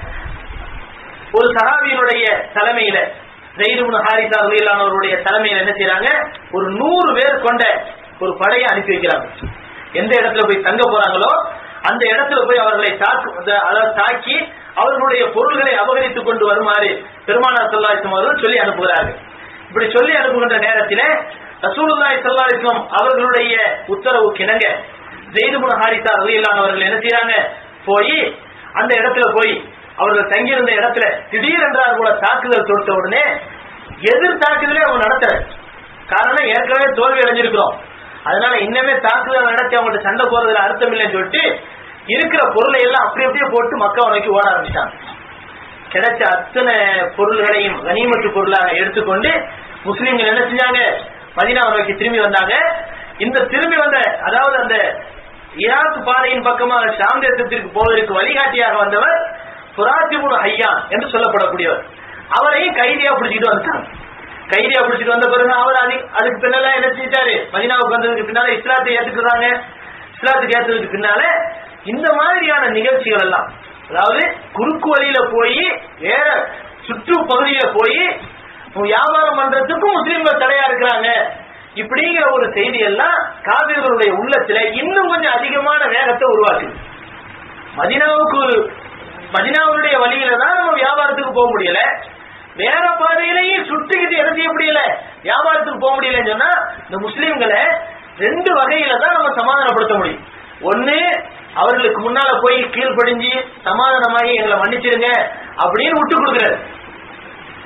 ஒரு சஹாபியினுடைய தலைமையில ஜெயிதுபுன் ஹாரிசா ரலியல்லானவருடைய தலைமையில என்ன செய்றாங்க ஒரு நூறு பேர் கொண்ட ஒரு படையை அனுப்பி வைக்கிறாங்க எந்த இடத்துல போய் தங்க போறாங்களோ அந்த இடத்துல போய் அவர்களை தாக்கு அந்த- அதாவது தாக்கி அவர்களுடைய பொருள்களை அபகரித்துக் கொண்டு வருமாறு பெருமானார் ஸல்லல்லாஹு அவர்கள் சொல்லி அனுப்புகிறார்கள் இப்படி சொல்லி அனுப்புகின்ற நேரத்திலே ரசூலுல்லாஹி ஸல்லல்லாஹு அலைஹி வஸல்லம் அவர்களுடைய உத்தரவு கிணங்க ஜெயிதுபுன் ஹாரிசா ரலியல்லானவர்கள் என்ன செய்றாங்க போய் அந்த இடத்துல போய் அவர்கள் தங்கியிருந்த இடத்துல திடீரென்றார் கூட தாக்குதல் தொடுத்த உடனே எதிர் தாக்குதலே அவங்க நடத்தல காரணம் ஏற்கனவே தோல்வி அடைஞ்சிருக்கிறோம் அதனால இன்னமே தாக்குதல் நடத்தி அவங்கள்ட்ட சண்டை போறதுல அர்த்தம் இல்லைன்னு சொல்லிட்டு இருக்கிற பொருளை எல்லாம் அப்படி அப்படியே போட்டு மக்கள் நோக்கி ஓட ஆரம்பிச்சாங்க கிடைச்ச அத்தனை பொருள்களையும் கனிமத்து பொருளாக எடுத்துக்கொண்டு முஸ்லீம்கள் என்ன செஞ்சாங்க மதீனாவை நோக்கி திரும்பி வந்தாங்க இந்த திரும்பி வந்த அதாவது அந்த ஈராக் பாதையின் பக்கமாக ஷாம் தேசத்திற்கு போவதற்கு வழிகாட்டியாக வந்தவர் புராத்திபுன் ஐயான் என்று சொல்லப்படக்கூடியவர் அவரையும் கைதியா பிடிச்சிட்டு வந்துட்டாங்க கைதியா பிடிச்சிட்டு வந்த பிறகு அவர் அது அதுக்கு பின்னால என்ன செஞ்சிட்டாரு மதினாவுக்கு வந்ததுக்கு பின்னால இஸ்லாத்தை ஏத்துக்கிறாங்க இஸ்லாத்துக்கு ஏத்ததுக்கு பின்னால இந்த மாதிரியான நிகழ்ச்சிகள் எல்லாம் அதாவது குறுக்கு வழியில போய் வேற சுற்று பகுதியில போய் வியாபாரம் பண்றதுக்கும் முஸ்லீம்கள் தடையா இருக்கிறாங்க இப்படிங்கிற ஒரு செய்தி எல்லாம் காவிர்களுடைய உள்ளத்துல இன்னும் கொஞ்சம் அதிகமான வேகத்தை உருவாக்குது மதினாவுக்கு மதினாவுடைய வழியில தான் நம்ம வியாபாரத்துக்கு போக முடியல வேற பாதையிலேயும் சுட்டுக்கிட்டு என்ன செய்ய முடியல வியாபாரத்துக்கு போக முடியலன்னு சொன்னா இந்த முஸ்லீம்களை ரெண்டு வகையில தான் நம்ம சமாதானப்படுத்த முடியும் ஒண்ணு அவர்களுக்கு முன்னால போய் கீழ்ப்படிஞ்சு சமாதானமாகி எங்களை மன்னிச்சிருங்க அப்படின்னு விட்டு கொடுக்கிறாரு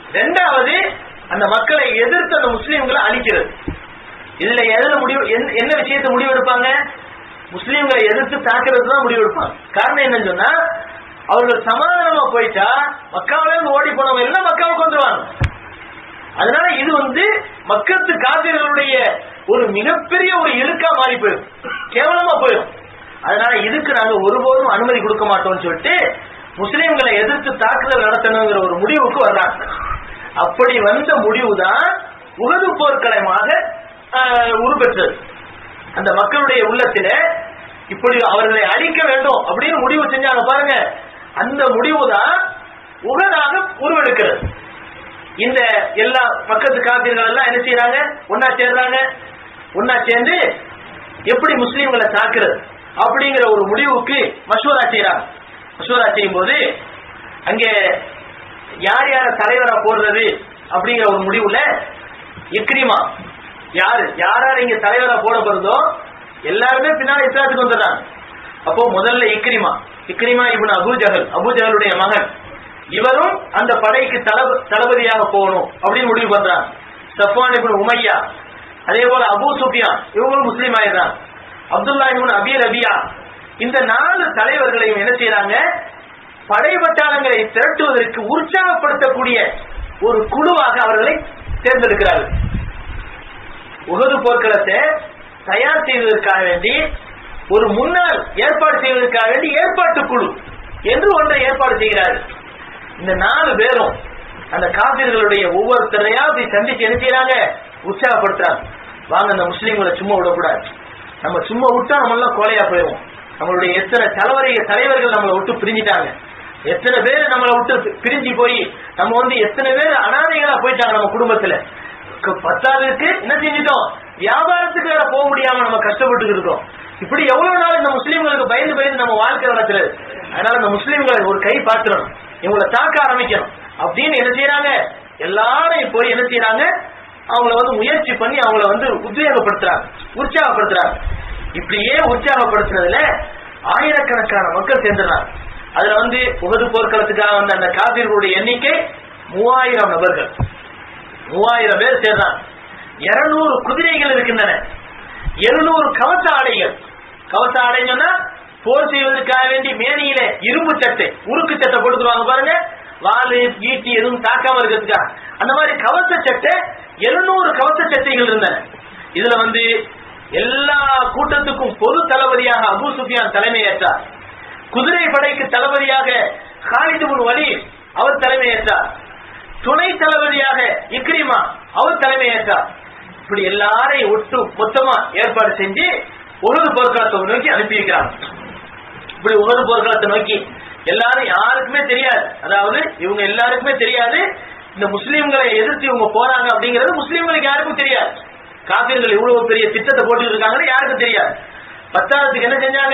ரெண்டாவது அந்த மக்களை எதிர்த்து அந்த முஸ்லீம்களை அழிக்கிறது இதுல எதுல முடிவு என்ன- என்ன விஷயத்தை முடிவு எடுப்பாங்க முஸ்லீம்களை எதிர்த்து தாக்குறது தான் முடிவு எடுப்பாங்க காரணம் என்னன்னு சொன்னா அவர்கள் சமாதானமா போயிட்டா மக்காவில இருந்து ஓடி போனவங்க எல்லாம் மக்காவுக்கு வந்துருவாங்க அதனால இது வந்து மக்கத்து காப்பீர்களுடைய ஒரு மிகப்பெரிய ஒரு இழுக்கா மாறி போயிடும் கேவலமா போயிடும் அதனால இதுக்கு நாங்க ஒருபோதும் அனுமதி கொடுக்க மாட்டோம்னு சொல்லிட்டு முஸ்லீம்களை எதிர்த்து தாக்குதல் நடத்தணுங்கிற ஒரு முடிவுக்கு வர்றாங்க அப்படி வந்த முடிவுதான் உகது போர்க்களமாக ஆஹ், உருப்பெற்றது அந்த மக்களுடைய உள்ளத்திலே இப்படி அவர்களை அழிக்க வேண்டும் அப்படின்னு முடிவு செஞ்சாங்க பாருங்க அந்த முடிவுதான் உகதாக உருவெடுக்கிறது இந்த எல்லா மக்கத்து காப்பீர்கள் எல்லாம் என்ன செய்யறாங்க ஒன்னா சேர்றாங்க ஒன்னா சேர்ந்து எப்படி முஸ்லீம்களை தாக்குறது அப்படிங்கிற ஒரு முடிவுக்கு மசூரா செய்யறாங்க மசூரா செய்யும் போது அங்கே யார் யார தலைவரா போடுறது அப்படிங்கிற ஒரு முடிவுல இக்ரிமா யாரு யார் யார் இங்க தலைவரா போட போறதோ எல்லாருமே பின்னாடி இஸ்லாத்துக்கு வந்துடுறாங்க அப்போ முதல்ல இக்ரிமா இக்ரிமா இவன் அபு ஜஹல் அபு ஜஹலுடைய மகன் இவரும் அந்த படைக்கு தளப- தளபதியாக போகணும் அப்படின்னு முடிவு பண்றாங்க சஃப்வான் இப்னு உமையா அதே போல அபு சுஃபியான் இவங்களும் முஸ்லீம் ஆயிடுறாங்க அப்துல்லா இப்னு அபி ரபியா இந்த நாலு தலைவர்களையும் என்ன செய்யறாங்க படை பட்டாளங்களை திரட்டுவதற்கு உற்சாகப்படுத்தக்கூடிய ஒரு குழுவாக அவர்களை தேர்ந்தெடுக்கிறார்கள் உகது போர்க்களத்தை தயார் செய்வதற்காக வேண்டி ஒரு முன்னாள் ஏற்பாடு செய்வதற்காக வேண்டி ஏற்பாட்டு குழு என்று ஒன்றை ஏற்பாடு செய்கிறார்கள் இந்த நாலு பேரும் அந்த காபிர்களுடைய ஒவ்வொருத்தரையா போய் சந்திச்சு என்ன செய்யறாங்க உற்சாகப்படுத்துறாங்க வாங்க அந்த முஸ்லீம்களை சும்மா விடக்கூடாது நம்ம சும்மா விட்டா நம்ம எல்லாம் கோலையா போயிடும் நம்மளுடைய எத்தனை தலைவரைய தலைவர்கள் நம்மளை விட்டு பிரிஞ்சிட்டாங்க எத்தனை பேர் நம்மளை விட்டு பி- பிரிஞ்சு போய் நம்ம வந்து எத்தனை பேர் அனாதைகளா போயிட்டாங்க நம்ம குடும்பத்துல க- பத்தாவதுக்கு என்ன செஞ்சிட்டோம் வியாபாரத்துக்கு வேற போக முடியாம நம்ம கஷ்டப்பட்டு இருக்கோம் இப்படி எவ்வளவு நாள் இந்த முஸ்லீம்களுக்கு பயந்து பயந்து நம்ம வாழ்க்கை நடத்துறது அதனால இந்த முஸ்லீம்களை ஒரு கை பாத்துறணும் இவங்களை தாக்க ஆரம்பிக்கணும் அப்படின்னு என்ன செய்யறாங்க எல்லாரும் போய் என்ன செய்யறாங்க அவங்கள வந்து முயற்சி பண்ணி அவங்கள வந்து உத்வேகப்படுத்துறாங்க உற்சாகப்படுத்துறாங்க இப்படியே உற்சாகப்படுத்துறதுல ஆயிரக்கணக்கான மக்கள் சேர்ந்துடுறாங்க அதுல வந்து உகது போர்க்களத்துக்காக வந்த அந்த காப்பீர்களுடைய எண்ணிக்கை மூவாயிரம் நபர்கள் மூவாயிரம் பேர் சேர்றாங்க இருநூறு குதிரைகள் இருக்கின்றன எழுநூறு கவச ஆடைகள் கவச ஆடை சொன்னா போர் செய்வதற்காக வேண்டி மேனியில இரும்பு சட்டை உருக்கு சட்டை போட்டுக்குவாங்க பாருங்க வாலு ஈட்டி எதுவும் தாக்காம இருக்கிறதுக்காக அந்த மாதிரி கவச சட்டை எழுநூறு கவச சட்டைகள் இருந்தன இதுல வந்து எல்லா கூட்டத்துக்கும் பொது தளபதியாக அபூ சுஃபியான் தலைமையேற்றார் குதிரை படைக்கு தளபதியாக காலித் இப்னு வலீத் அவர் தலைமையேற்றார் துணை தளபதியாக இக்ரிமா அவர் தலைமையேற்றார் இப்படி எல்லாரையும் ஒட்டு மொத்தமா ஏற்பாடு செஞ்சு உகது போர்க்களத்தை நோக்கி அனுப்பி வைக்கிறாங்க இப்படி உகது போர்க்களத்தை நோக்கி எல்லாரும் யாருக்குமே தெரியாது அதாவது இவங்க எல்லாருக்குமே தெரியாது இந்த முஸ்லீம்களை எதிர்த்து இவங்க போறாங்க அப்படிங்கிறது முஸ்லீம்களுக்கு யாருக்கும் தெரியாது காப்பீர்கள் இவ்வளவு பெரிய திட்டத்தை போட்டு இருக்காங்கன்னு யாருக்கும் தெரியாது பத்தாவதுக்கு என்ன செஞ்சாங்க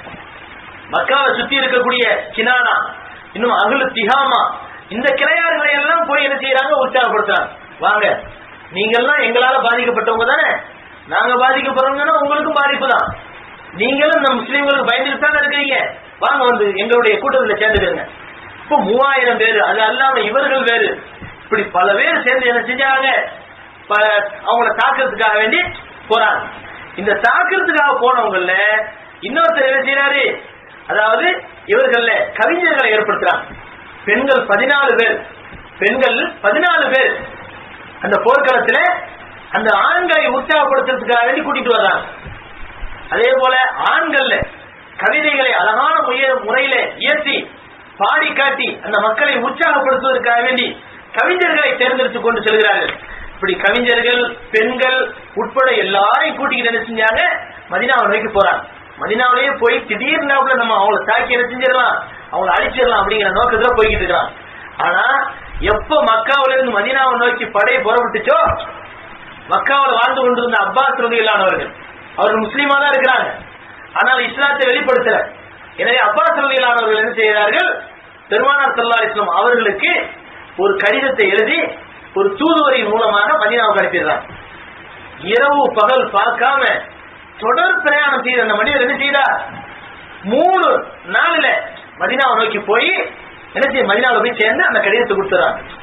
மக்காவை சுத்தி இருக்கக்கூடிய கினானா இன்னும் அகுலு திஹாமா இந்த கிளையார்களை எல்லாம் போய் என்ன செய்யறாங்க உற்சாகப்படுத்துறாங்க வாங்க நீங்க எல்லாம் எங்களால பாதிக்கப்பட்டவங்க தானே நாங்க பாதிக்கப்படுறோங்கன்னா உங்களுக்கும் பாதிப்பு தான் நீங்களும் இந்த முஸ்லீம்களுக்கு பயந்துட்டு தானே இருக்கிறீங்க வாங்க வந்து எங்களுடைய கூட்டத்தில் சேர்ந்துக்கிறங்க இப்போ மூவாயிரம் பேர் அது அல்லாம இவர்கள் வேறு இப்படி பல பேர் சேர்ந்து என்ன செஞ்சாங்க ப- அவங்கள தாக்குறதுக்காக வேண்டி போறாங்க இந்த தாக்குறதுக்காக போனவங்கல்ல இன்னொருத்தர் என்ன செய்யறாரு அதாவது இவர்கள்ல கவிஞர்களை ஏற்படுத்துறாங்க பெண்கள் பதினாலு பேர் பெண்கள் பதினாலு பேர் அந்த போர்க்களத்துல அந்த ஆண்களை உற்சாகப்படுத்துறதுக்காக வேண்டி கூட்டிட்டு வர்றாங்க அதே போல ஆண்கள்ல கவிதைகளை அழகான முய- முறையில இயற்றி பாடி காட்டி அந்த மக்களை உற்சாகப்படுத்துவதற்காக வேண்டி கவிஞர்களை தேர்ந்தெடுத்துக் கொண்டு செல்கிறார்கள் இப்படி கவிஞர்கள் பெண்கள் உட்பட எல்லாரையும் கூட்டிக்கிட்டு என்ன செஞ்சாங்க மதினாவை நோக்கி போறாங்க மதினாவிலேயே போய் திடீர்னு நம்ம அவங்கள தாக்கி என்ன செஞ்சிடலாம் அவங்கள அழிச்சிடலாம் அப்படிங்கிற நோக்கத்துல போய்கிட்டு இருக்கிறான் ஆனா எப்ப மக்காவில இருந்து மதினாவை நோக்கி படை புறப்பட்டுச்சோ மக்காவில் வாழ்ந்து கொண்டிருந்த அப்பாஸ் ரதியிலானவர்கள் அவர்கள் முஸ்லீமா தான் இருக்கிறாங்க ஆனால் இஸ்லாத்தை வெளிப்படுத்தல எனவே அப்பாஸ் ரதியிலானவர்கள் என்ன செய்கிறார்கள் பெருமானார் சல்லா இஸ்லாம் அவர்களுக்கு ஒரு கடிதத்தை எழுதி ஒரு தூதுவரின் மூலமாக மதீனாவுக்கு அனுப்பிடுறாங்க இரவு பகல் பார்க்காம தொடர் பிரயாணம் செய்த அந்த மனிதர் என்ன செய்தார் மூணு நாள்ல மதினாவை நோக்கி போய் என்ன செய்ய மதினாவை போய் சேர்ந்து அந்த கடிதத்தை கொடுத்துறாங்க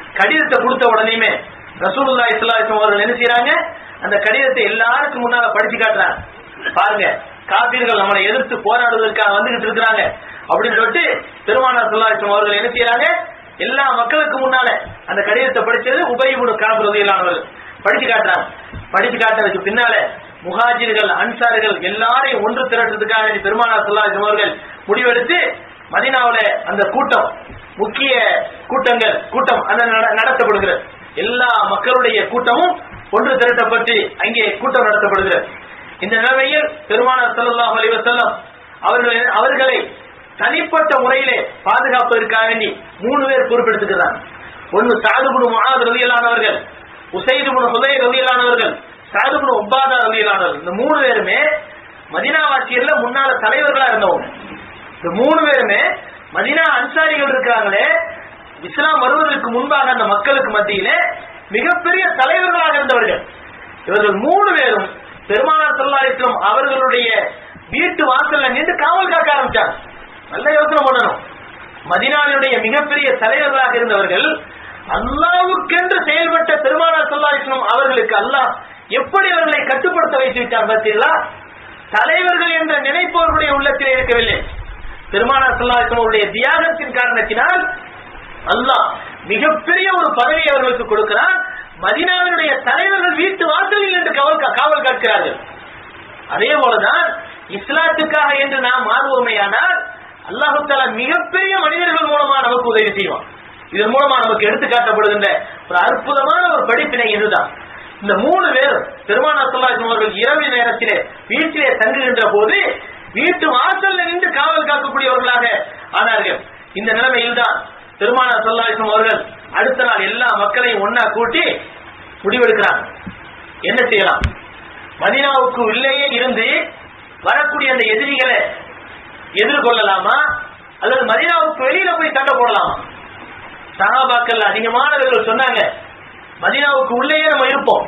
கடிதத்தை கொடுத்த உடனேயுமே ரசூலுல்லாஹி ஸல்லல்லாஹு அலைஹி வஸல்லம் அவர்கள் என்ன செய்றாங்க அந்த கடிதத்தை எல்லாருக்கும் முன்னால படிச்சு காட்டுறாங்க பாருங்க காபீர்கள் நம்மளை எதிர்த்து போராடுவதற்காக வந்துகிட்டு இருக்கிறாங்க அப்படின்னு சொல்லிட்டு பெருமானார் ஸல்லல்லாஹு அலைஹி வஸல்லம் அவர்கள் என்ன செய்றாங்க எல்லா மக்களுக்கு முன்னால அந்த கடிதத்தை படிச்சது உபயோக காபிரதியிலானவர்கள் படிச்சு காட்டுறாங்க படிச்சு காட்டுறதுக்கு பின்னால முஹாஜிர்கள் அன்சாரிகள் எல்லாரையும் ஒன்று திரட்டுறதுக்காக வேண்டி பெருமானார் ஸல்லல்லாஹு அலைஹி வஸல்லம் அவர்கள் முடிவெடுத்து மதீனாவுல அந்த கூட்டம் முக்கிய கூட்டங்கள் கூட்டம் அந்த நட- நடத்தப்படுகிறது எல்லா மக்களுடைய கூட்டமும் ஒன்று திரட்டப்பட்டு அங்கே கூட்டம் நடத்தப்படுகிறது இந்த நிலைமையில் பெருமானார் ஸல்லல்லாஹு அலைஹி வஸல்லம் அவர்கள் அவர்களை தனிப்பட்ட முறையிலே பாதுகாப்பதற்காக வேண்டி மூணு பேர் பொறுப்பெடுத்துக்கிறாங்க ஒன்னு சாதுபுடு முகாது ரதியலானவர்கள் உசைதுபுடு ஹுதை ரதியலானவர்கள் சாதுபுடு உப்பாதா ரதியலானவர்கள் இந்த மூணு பேருமே மதினாவாசியர்ல முன்னால தலைவர்களா இருந்தவங்க இந்த மூணு பேருமே மதினா அன்சாரிகள் இருக்காங்களே இஸ்லாம் வருவதற்கு முன்பாக அந்த மக்களுக்கு மத்தியிலே மிகப்பெரிய தலைவர்களாக இருந்தவர்கள் இவர்கள் மூணு பேரும் பெருமானார் ஸல்லல்லாஹு அலைஹி வஸல்லம் அவர்களுடைய வீட்டு வாசல்ல நின்று காவல் காக்க ஆரம்பிச்சாங்க நல்ல யோசனை பண்ணணும் மதினாவினுடைய மிகப்பெரிய தலைவர்களாக இருந்தவர்கள் அல்லாவுக்கென்று செயல்பட்ட பெருமானார் ஸல்லல்லாஹு அலைஹி வஸல்லம் அவர்களுக்கு அல்லாஹ் எப்படி அவர்களை கட்டுப்படுத்த வைத்து விட்டார் பார்த்தீங்களா தலைவர்கள் என்ற நினைப்பவர்களுடைய உள்ளத்திலே இருக்கவில்லை பெருமானார் ஸல்லல்லாஹு அலைஹி வஸல்லம் அவருடைய தியாகத்தின் காரணத்தினால் அல்லாஹ் மிகப்பெரிய ஒரு பதவியை அவர்களுக்கு கொடுக்கிறான் மதினாவினுடைய தலைவர்கள் வீட்டு வாசலில் என்று காவல் கா- காவல் காக்கிறார்கள் அதே போலதான் இஸ்லாத்துக்காக என்று நாம் மாறுவோமையானால் அல்லாஹு தாலா மிகப்பெரிய மனிதர்கள் மூலமா நமக்கு உதவி செய்வான் இதன் மூலமா நமக்கு எடுத்து காட்டப்படுகின்ற ஒரு அற்புதமான ஒரு படிப்பினை இதுதான் இந்த மூணு பேர் பெருமானா சொல்லாசம் அவர்கள் இரவு நேரத்திலே வீட்டிலே தங்குகின்ற போது வீட்டு வாசல்ல நின்று காவல் காக்கக்கூடியவர்களாக ஆனார்கள் இந்த நிலைமையில்தான் பெருமானா சொல்லாசம் அவர்கள் அடுத்த நாள் எல்லா மக்களையும் ஒன்னா கூட்டி முடிவெடுக்கிறாங்க என்ன செய்யலாம் மதீனாவுக்கு உள்ளேயே இருந்து வரக்கூடிய அந்த எதிரிகளை எதிர்கொள்ளலாமா அல்லது மதீனாவுக்கு வெளியில போய் சண்டை போடலாமா சகாபாக்கள் அதிகமானவர்கள் சொன்னாங்க மதீனாவுக்கு உள்ளேயே நம்ம இருப்போம்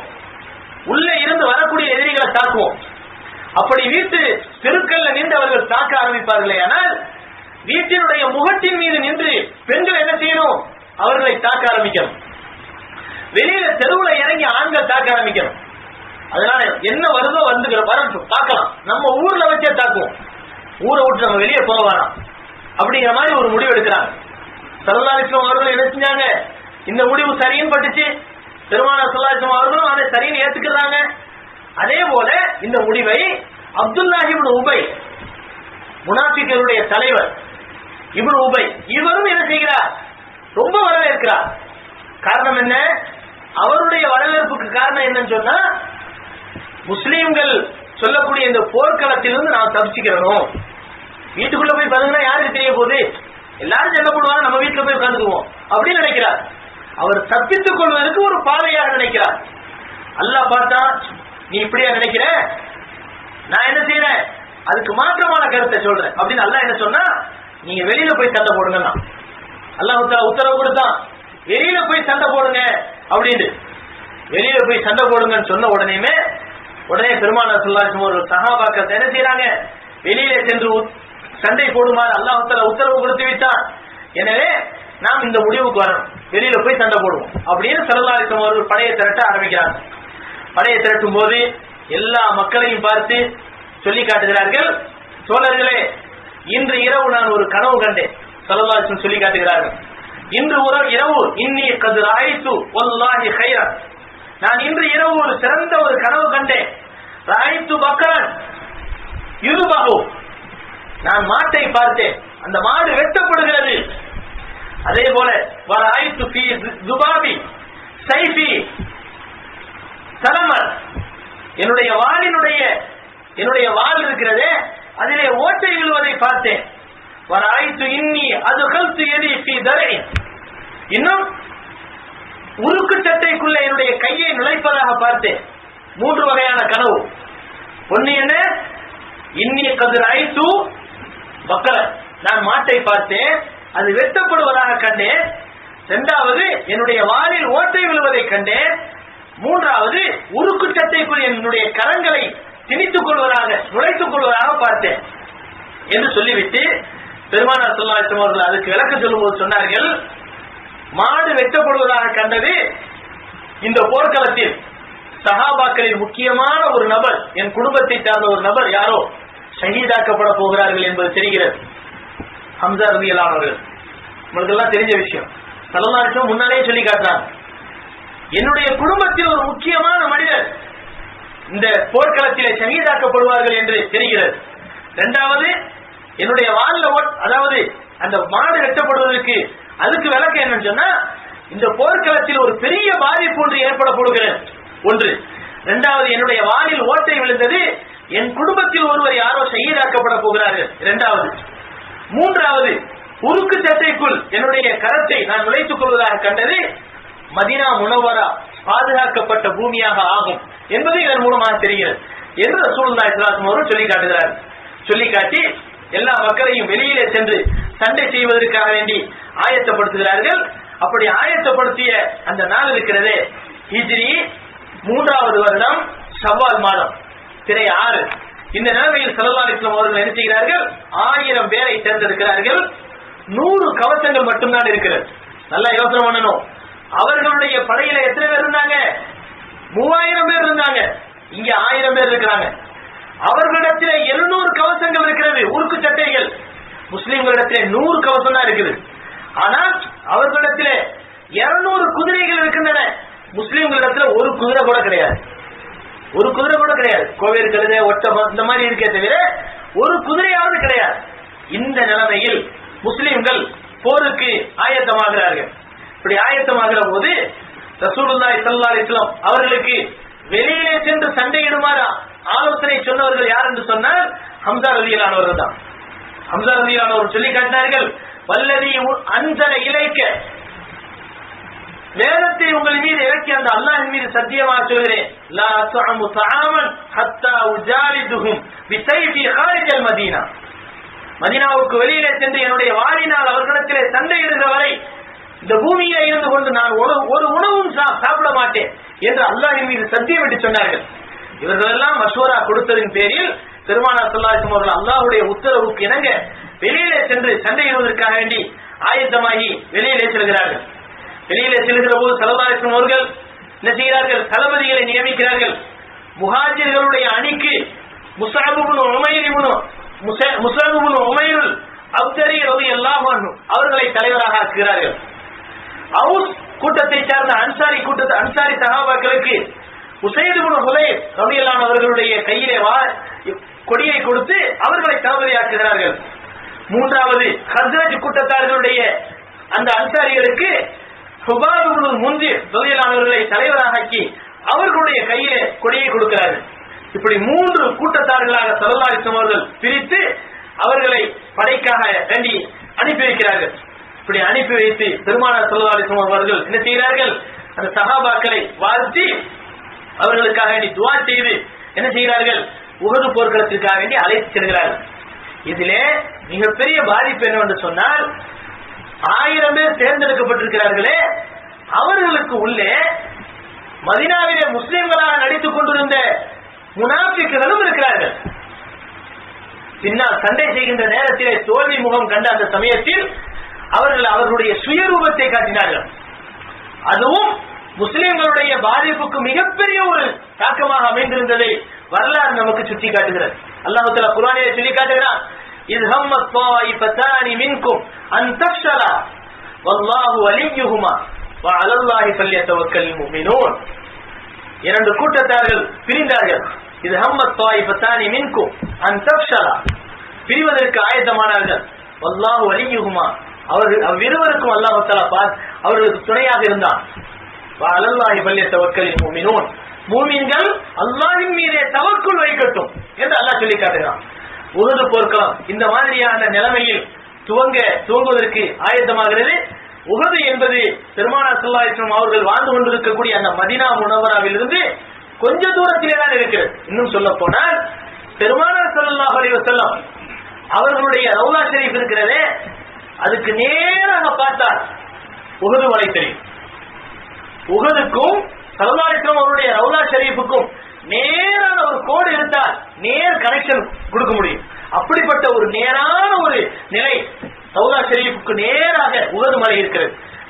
உள்ளே இருந்து வரக்கூடிய எதிரிகளை தாக்குவோம் அப்படி வீட்டு தெருக்கல்ல நின்று அவர்கள் தாக்க ஆரம்பிப்பார்களே ஆனால் வீட்டினுடைய முகத்தின் மீது நின்று பெண்கள் என்ன செய்யணும் அவர்களை தாக்க ஆரம்பிக்கணும் வெளியில தெருவுல இறங்கி ஆண்கள் தாக்க ஆரம்பிக்கணும் அதனால என்ன வருதோ வந்துக்கிற வரட்டும் பார்க்கலாம் நம்ம ஊர்ல வச்சே தாக்குவோம் ஊரை விட்டு நம்ம வெளியே போக வேணாம் அப்படிங்கிற மாதிரி ஒரு முடிவு எடுக்கிறாங்க சல்லாலிஸ்லாம் அவர்கள் என்ன செஞ்சாங்க இந்த முடிவு சரின்னு பட்டுச்சு பெருமான சல்லாலிஸ்லாம் அவர்களும் அதை சரின்னு ஏத்துக்கிறாங்க அதே போல இந்த முடிவை அப்துல்லாஹிபின் உபை முனாஃபிக்களுடைய தலைவர் இப்னு உபை இவரும் என்ன செய்கிறார் ரொம்ப வரவேற்கிறார் காரணம் என்ன அவருடைய வரவேற்புக்கு காரணம் என்னன்னு சொன்னா முஸ்லீம்கள் சொல்லக்கூடிய இந்த போர்க்களத்திலிருந்து நாம் தப்பிச்சுக்கிறணும் வீட்டுக்குள்ள போய் பாருங்கன்னா யாருக்கு தெரிய போகுது எல்லாரும் சண்டை போடுவாங்க நம்ம வீட்டுல போய் உட்காந்துக்குவோம் அப்படின்னு நினைக்கிறார் அவர் தப்பித்துக் கொள்வதற்கு ஒரு பாதையாக நினைக்கிறார் அல்லாஹ் பார்த்தா நீ இப்படியா நினைக்கிற நான் என்ன செய்யறேன் அதுக்கு மாற்றமான கருத்தை சொல்றேன் அப்படின்னு அல்லாஹ் என்ன சொன்னா நீங்க வெளியில போய் சண்டை போடுங்கன்னா அல்லாஹ் தஆலா உத்தரவு கொடுத்தான் வெளியில போய் சண்டை போடுங்க அப்படின்னு வெளியில போய் சண்டை போடுங்கன்னு சொன்ன உடனேயுமே உடனே பெருமானார் சொல்லாச்சும் ஒரு சகாபாக்கள் என்ன செய்யறாங்க வெளியிலே சென்று உத்- சண்டை போடுமாறு அல்லாஹ் தஆலா உத்தரவு கொடுத்து விட்டான் எனவே நாம் இந்த முடிவுக்கு வரணும் வெளியில போய் சண்டை போடுவோம் அப்படின்னு சல்லல்லாஹு அவர்கள் படையை திரட்ட ஆரம்பிக்கிறாங்க படையை திரட்டும் போது எல்லா மக்களையும் பார்த்து சொல்லி காட்டுகிறார்கள் சோழர்களே இன்று இரவு நான் ஒரு கனவு கண்டேன் சல்லல்லாஹு சொல்லி காட்டுகிறார்கள் இன்று ஒரு இரவு இன்னி கது ராய்த்து வல்லாஹி கைரன் நான் இன்று இரவு ஒரு சிறந்த ஒரு கனவு கண்டேன் ராய்த்து பக்கரன் இருபகு நான் மாட்டை பார்த்தேன் அந்த மாடு வெட்டப்படுகிறது அதே போல வர ஆய்த்து பி துபாபி சைஃபி சலமர் என்னுடைய வாளினுடைய என்னுடைய வாள் இருக்கிறதே அதிலே ஓட்டை விழுவதை பார்த்தேன் வர ஆய்த்து இன்னி அது கல்த்து எதி பி தரை இன்னும் உருக்கு சட்டைக்குள்ள என்னுடைய கையை நுழைப்பதாக பார்த்தேன் மூன்று வகையான கனவு ஒன்னு என்ன இன்னிய கதிர் ஐத்து பக்கர நான் மாட்டை பார்த்தேன் அது வெட்டப்படுவதாக கண்டேன் இரண்டாவது என்னுடைய வாலில் ஓட்டை விழுவதை கண்டேன் மூன்றாவது உருக்கு சட்டைக்குள் என்னுடைய கரங்களை திணித்துக் கொள்வதாக நுழைத்துக் கொள்வதாக பார்த்தேன் என்று சொல்லிவிட்டு பெருமானார் சொல்லாச்சும் அவர்கள் அதுக்கு விளக்கம் சொல்லும்போது சொன்னார்கள் மாடு வெட்டப்படுவதாக கண்டது இந்த போர்க்களத்தில் சஹாபாக்களில் முக்கியமான ஒரு நபர் என் குடும்பத்தை சார்ந்த ஒரு நபர் யாரோ ஷஹீதாக்கப்பட போகிறார்கள் என்பது தெரிகிறது ஹம்சா ரதியலானவர்கள் உங்களுக்கு எல்லாம் தெரிஞ்ச விஷயம் சலமாரிசம் முன்னாலே சொல்லி காட்டுறாங்க என்னுடைய குடும்பத்தில் ஒரு முக்கியமான மனிதர் இந்த போர்க்களத்திலே ஷஹீதாக்கப்படுவார்கள் என்று தெரிகிறது இரண்டாவது என்னுடைய வாழ்ல அதாவது அந்த மாடு வெட்டப்படுவதற்கு அதுக்கு விளக்கம் என்னன்னு சொன்னா இந்த போர்க்களத்தில் ஒரு பெரிய பாதிப்பு ஒன்று ஏற்பட போடுகிறது ஒன்று இரண்டாவது என்னுடைய வானில் ஓட்டை விழுந்தது என் குடும்பத்தில் ஒருவர் யாரோ ஷஹீதாக்கப்பட போகிறார்கள் இரண்டாவது மூன்றாவது உருக்கு சட்டைக்குள் என்னுடைய கரத்தை நான் நுழைத்துக் கொள்வதாக கண்டது மதினா முனவரா பாதுகாக்கப்பட்ட பூமியாக ஆகும் என்பது இதன் மூலமாக தெரிகிறது என்று ரசூலுல்லாஹி ஸல்லல்லாஹு அவர்கள் சொல்லி காட்டுகிறார் சொல்லி காட்டி எல்லா மக்களையும் வெளியிலே சென்று சண்டை செய்வதற்காக வேண்டி ஆயத்தப்படுத்துகிறார்கள் அப்படி ஆயத்தப்படுத்திய அந்த நாள் இருக்கிறதே ஹிஜ்ரி மூன்றாவது வருடம் ஷவ்வால் மாதம் திரை ஆறு இந்த நிலைமையில் சல்லல்லாஹு அலைஹி வஸல்லம் அவர்கள் என்ன செய்கிறார்கள் ஆயிரம் பேரை தேர்ந்தெடுக்கிறார்கள் நூறு கவசங்கள் மட்டும்தான் இருக்கிறது நல்லா யோசனை பண்ணணும் அவர்களுடைய படையில எத்தனை பேர் இருந்தாங்க மூவாயிரம் பேர் இருந்தாங்க இங்க ஆயிரம் பேர் இருக்கிறாங்க அவர்களிடத்திலே எழுநூறு கவசங்கள் இருக்கிறது உருக்கு சட்டைகள் முஸ்லிம்களிடத்திலே நூறு கவசம் தான் இருக்குது ஆனால் அவர்களிடத்திலே இருநூறு குதிரைகள் இருக்கின்றன முஸ்லிம்களிடத்துல ஒரு குதிரை கூட கிடையாது ஒரு குதிரை கூட கிடையாது கோவேர் கழுதை ஒட்டகம் இந்த மாதிரி இருக்கே தவிர ஒரு குதிரையாவது கிடையாது இந்த நிலைமையில் முஸ்லிம்கள் போருக்கு ஆயத்தமாகிறார்கள் இப்படி ஆயத்தமாகிற போது ரசூலுல்லாஹி ஸல்லல்லாஹு அலைஹி வஸல்லம் அவர்களுக்கு வெளியிலே சென்று சண்டையிடுமாறு ஆலோசனை சொன்னவர்கள் யார் என்று சொன்னால் ஹம்சா ரலியல்லானவர்கள் தான் ஹம்சா ரலியல்லானவர் சொல்லி காட்டினார்கள் வல்லதி அன்சல இலைக்க வேதத்தை உங்கள் மீது இறக்கி அந்த அல்லாஹின் மீது சத்தியமாக சொல்கிறேன் லா அத்அமு தஆமன் ஹத்தா உஜாலிதுஹும் பிசைஃபி ஹாரிஜல் மதீனா மதீனாவுக்கு வெளியிலே சென்று என்னுடைய வாரினால் அவர்களிடத்திலே சண்டையிடுகிற வரை இந்த பூமியிலே இருந்து கொண்டு நான் ஒரு ஒரு உணவும் சா- சாப்பிட மாட்டேன் என்று அல்லாஹின் மீது சத்தியம் விட்டு சொன்னார்கள் இவர்களெல்லாம் மசோரா கொடுத்ததின் பேரில் பெருமானார் சொல்லாசம் அவர்கள் அல்லாஹுடைய உத்தரவுக்கு இணங்க வெளியிலே சென்று சண்டையிடுவதற்காக வேண்டி ஆயத்தமாகி வெளியிலே செல்கிறார்கள் வெளியிலே செல்கிற போது சலதாசம் அவர்கள் என்ன செய்கிறார்கள் தளபதிகளை நியமிக்கிறார்கள் முஹாஜிர்களுடைய அணிக்கு முசாபுபுன் உமைரிபுன் முசாபுபுன் உமைருல் அப்தரி ரவி எல்லாம் அவர்களை தலைவராக ஆக்குகிறார்கள் அவுஸ் கூட்டத்தை சார்ந்த அன்சாரி கூட்டத்தை அன்சாரி சகாபாக்களுக்கு உசைதுபுன் ஹுலை ரவியல்லான் அவர்களுடைய கையிலே வா கொடியை கொடுத்து அவர்களை தளபதியாக்குகிறார்கள் மூன்றாவது ஹஸ்ரஜ் கூட்டத்தார்களுடைய அந்த அன்சாரிகளுக்கு ஹுபாபுல் முந்திர் ரவியல்லானவர்களை தலைவராக ஆக்கி அவர்களுடைய கையிலே கொடியை கொடுக்கிறார்கள் இப்படி மூன்று கூட்டத்தார்களாக சரலாரிசம் அவர்கள் பிரித்து அவர்களை படைக்காக வேண்டி அனுப்பி வைக்கிறார்கள் இப்படி அனுப்பி வைத்து பெருமானார் சரலாரிசம் அவர்கள் என்ன செய்கிறார்கள் அந்த சகாபாக்களை வாழ்த்தி அவர்களுக்காக வேண்டி துவா செய்து என்ன செய்கிறார்கள் உகது போர்க்களத்திற்காக வேண்டி அழைத்து செல்கிறார்கள் இதிலே மிகப்பெரிய பாதிப்பு என்னவென்று சொன்னால் ஆயிரம் பேர் தேர்ந்தெடுக்கப்பட்டிருக்கிறார்களே அவர்களுக்கு உள்ளே மதினாவிலே முஸ்லிம்களாக நடித்துக் கொண்டிருந்த முனாஃபிக்குகளும் இருக்கிறார்கள் பின்னால் சண்டை செய்கின்ற நேரத்திலே தோல்வி முகம் கண்ட அந்த சமயத்தில் அவர்கள் அவர்களுடைய சுயரூபத்தை காட்டினார்கள் அதுவும் முஸ்லிம்களுடைய பாதிப்புக்கு மிகப்பெரிய ஒரு தாக்கமாக அமைந்திருந்ததை வரலாறு நமக்கு சுட்டி காட்டுகிறது அல்லாஹு தஆலா குர்ஆனிலே சொல்லி காட்டுகிறான் இத் ஹம்மத் த்வாயிஃபதானி மின்கும் அன் தஃஷலா வல்லாஹு வலியுஹுமா வ அலல்லாஹி ஃபல்யதவக்கல் முஃமினூன் இரண்டு கூட்டத்தார்கள் பிரிந்தார்கள் இது ஹம்மத் த்வாயிஃபதானி மின்கும் அன் தஃஷலா பிரிவதற்கு ஆயத்தமானார்கள் வல்லாஹு வலியுஹுமா அவர்கள் அவ்விருவருக்கும் அல்லாஹ் தஆலா பார் அவர்களுக்கு துணையாக இருந்தான் அலல்லாஹி பல்லிய தவக்கலில் மூமினூன் மூமின்கள் அல்லாஹின் மீதே தவக்குள் வைக்கட்டும் என்று அல்லாஹ் சொல்லி காட்டுகிறான் உருது போர்க்களம் இந்த மாதிரியான நிலைமையில் துவங்க துவங்குவதற்கு ஆயத்தமாகிறது உகது என்பது பெருமானார் சல்லாஹம் அவர்கள் வாழ்ந்து கொண்டிருக்கக்கூடிய அந்த மதினா முனவராவில் இருந்து கொஞ்ச தூரத்திலே தான் இருக்கிறது இன்னும் சொல்ல போனால் பெருமானார் ஸல்லல்லாஹு அலைஹி வஸல்லம் அவர்களுடைய ரவுலா ஷெரீஃப் இருக்கிறதே அதுக்கு நேராக பார்த்தால் உகது மலை தெரியும் உகதுக்கும் சலதாரிசம் அவருடைய ரவுலா ஷெரீஃபுக்கும் நேரான ஒரு கோடு இருந்தால் நேர் கனெக்ஷன் கொடுக்க முடியும் அப்படிப்பட்ட ஒரு நேரான ஒரு நிலை ரவுலா ஷெரீஃபுக்கு நேராக உகது மலை இருக்கிறது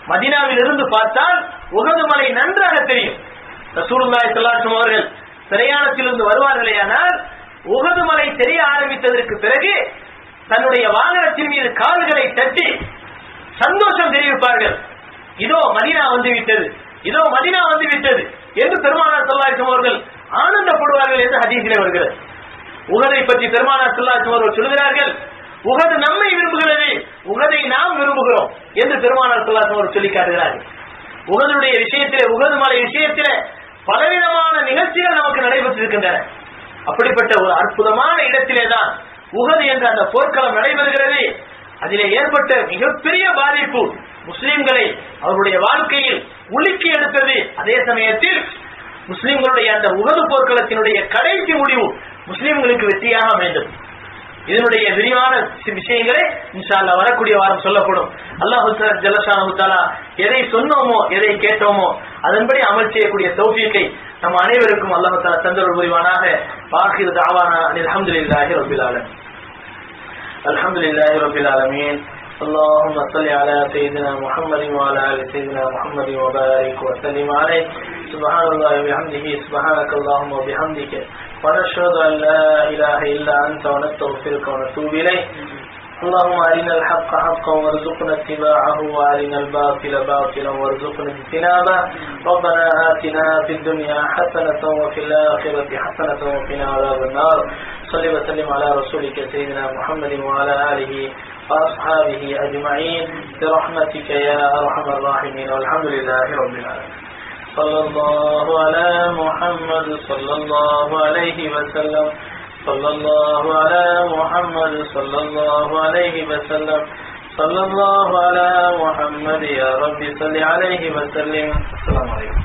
மதினாவில் இருந்து பார்த்தால் உகது மலை நன்றாக தெரியும் ரசூலுல்லாஹி ஸல்லல்லாஹு அலைஹி அவர்கள் பிரயாணத்திலிருந்து வருவார்களேயானால் உகது மலை தெரிய ஆரம்பித்ததற்கு பிறகு தன்னுடைய வாகனத்தின் மீது கால்களை தட்டி சந்தோஷம் தெரிவிப்பார்கள் இதோ மதினா வந்து விட்டது இதோ மதினா வந்து விட்டது என்று பெருமானார் ஸல்லல்லாஹு அவர்கள் ஆனந்தப்படுவார்கள் என்று ஹதீஸிலே வருகிறது உகதை பற்றி பெருமானார் ஸல்லல்லாஹு அவர்கள் சொல்கிறார்கள் உகது நம்மை விரும்புகிறது உகதை நாம் விரும்புகிறோம் என்று பெருமானார் ஸல்லல்லாஹு அவர்கள் சொல்லி காட்டுகிறார்கள் உகதுடைய விஷயத்திலே உகது மலை விஷயத்திலே பலவிதமான நிகழ்ச்சிகள் நமக்கு நடைபெற்றிருக்கின்றன அப்படிப்பட்ட ஒரு அற்புதமான இடத்திலே தான் உகது என்ற அந்த போர்க்களம் நடைபெறுகிறது அதிலே ஏற்பட்ட மிகப்பெரிய பாதிப்பு முஸ்லிம்களை அவர்களுடைய வாழ்க்கையில் உலுக்கி எடுத்தது அதே சமயத்தில் முஸ்லிம்களுடைய அந்த உகது போர்க்களத்தினுடைய கடைசி முடிவு முஸ்லிம்களுக்கு வெற்றியாக அமைந்தது இதனுடைய விரிவான சி- விஷயங்களே இன்ஷா அல்லாஹ் வரக்கூடிய வாரம் சொல்லப்படும் அல்லாஹு ஜல்லஷானு தாலா எதை சொன்னோமோ எதை கேட்டோமோ அதன்படி அமல் செய்யக்கூடிய தௌஃபீக்கை நம் அனைவருக்கும் அல்லாஹு தாலா தந்தருள் புரிவானாக வாஹிர் தாவானா அனில் அல்ஹம்துலில்லாஹி ரப்பில் ஆலமீன் الحمد لله رب العالمين اللهم صل على سيدنا محمد وعلى ال سيدنا محمد وبارك وسلم عليه سبحان الله وبحمده سبحانك اللهم وبحمدك ونشهد ان لا اله الا انت ونستغفرك ونتوب اليك اللهم أرنا الحق حقا وارزقنا اتباعه وأرنا الباطل باطلا وارزقنا اجتنابه ربنا آتنا في الدنيا حسنة وفي الآخرة حسنة وقنا عذاب النار صل وسلم على رسولك سيدنا محمد وعلى آله وأصحابه أجمعين برحمتك يا أرحم الراحمين والحمد لله رب العالمين صلى الله على محمد صلى الله عليه وسلم صلى الله على محمد صلى الله عليه وسلم صلى الله على محمد يا رب صل عليه وسلم السلام عليكم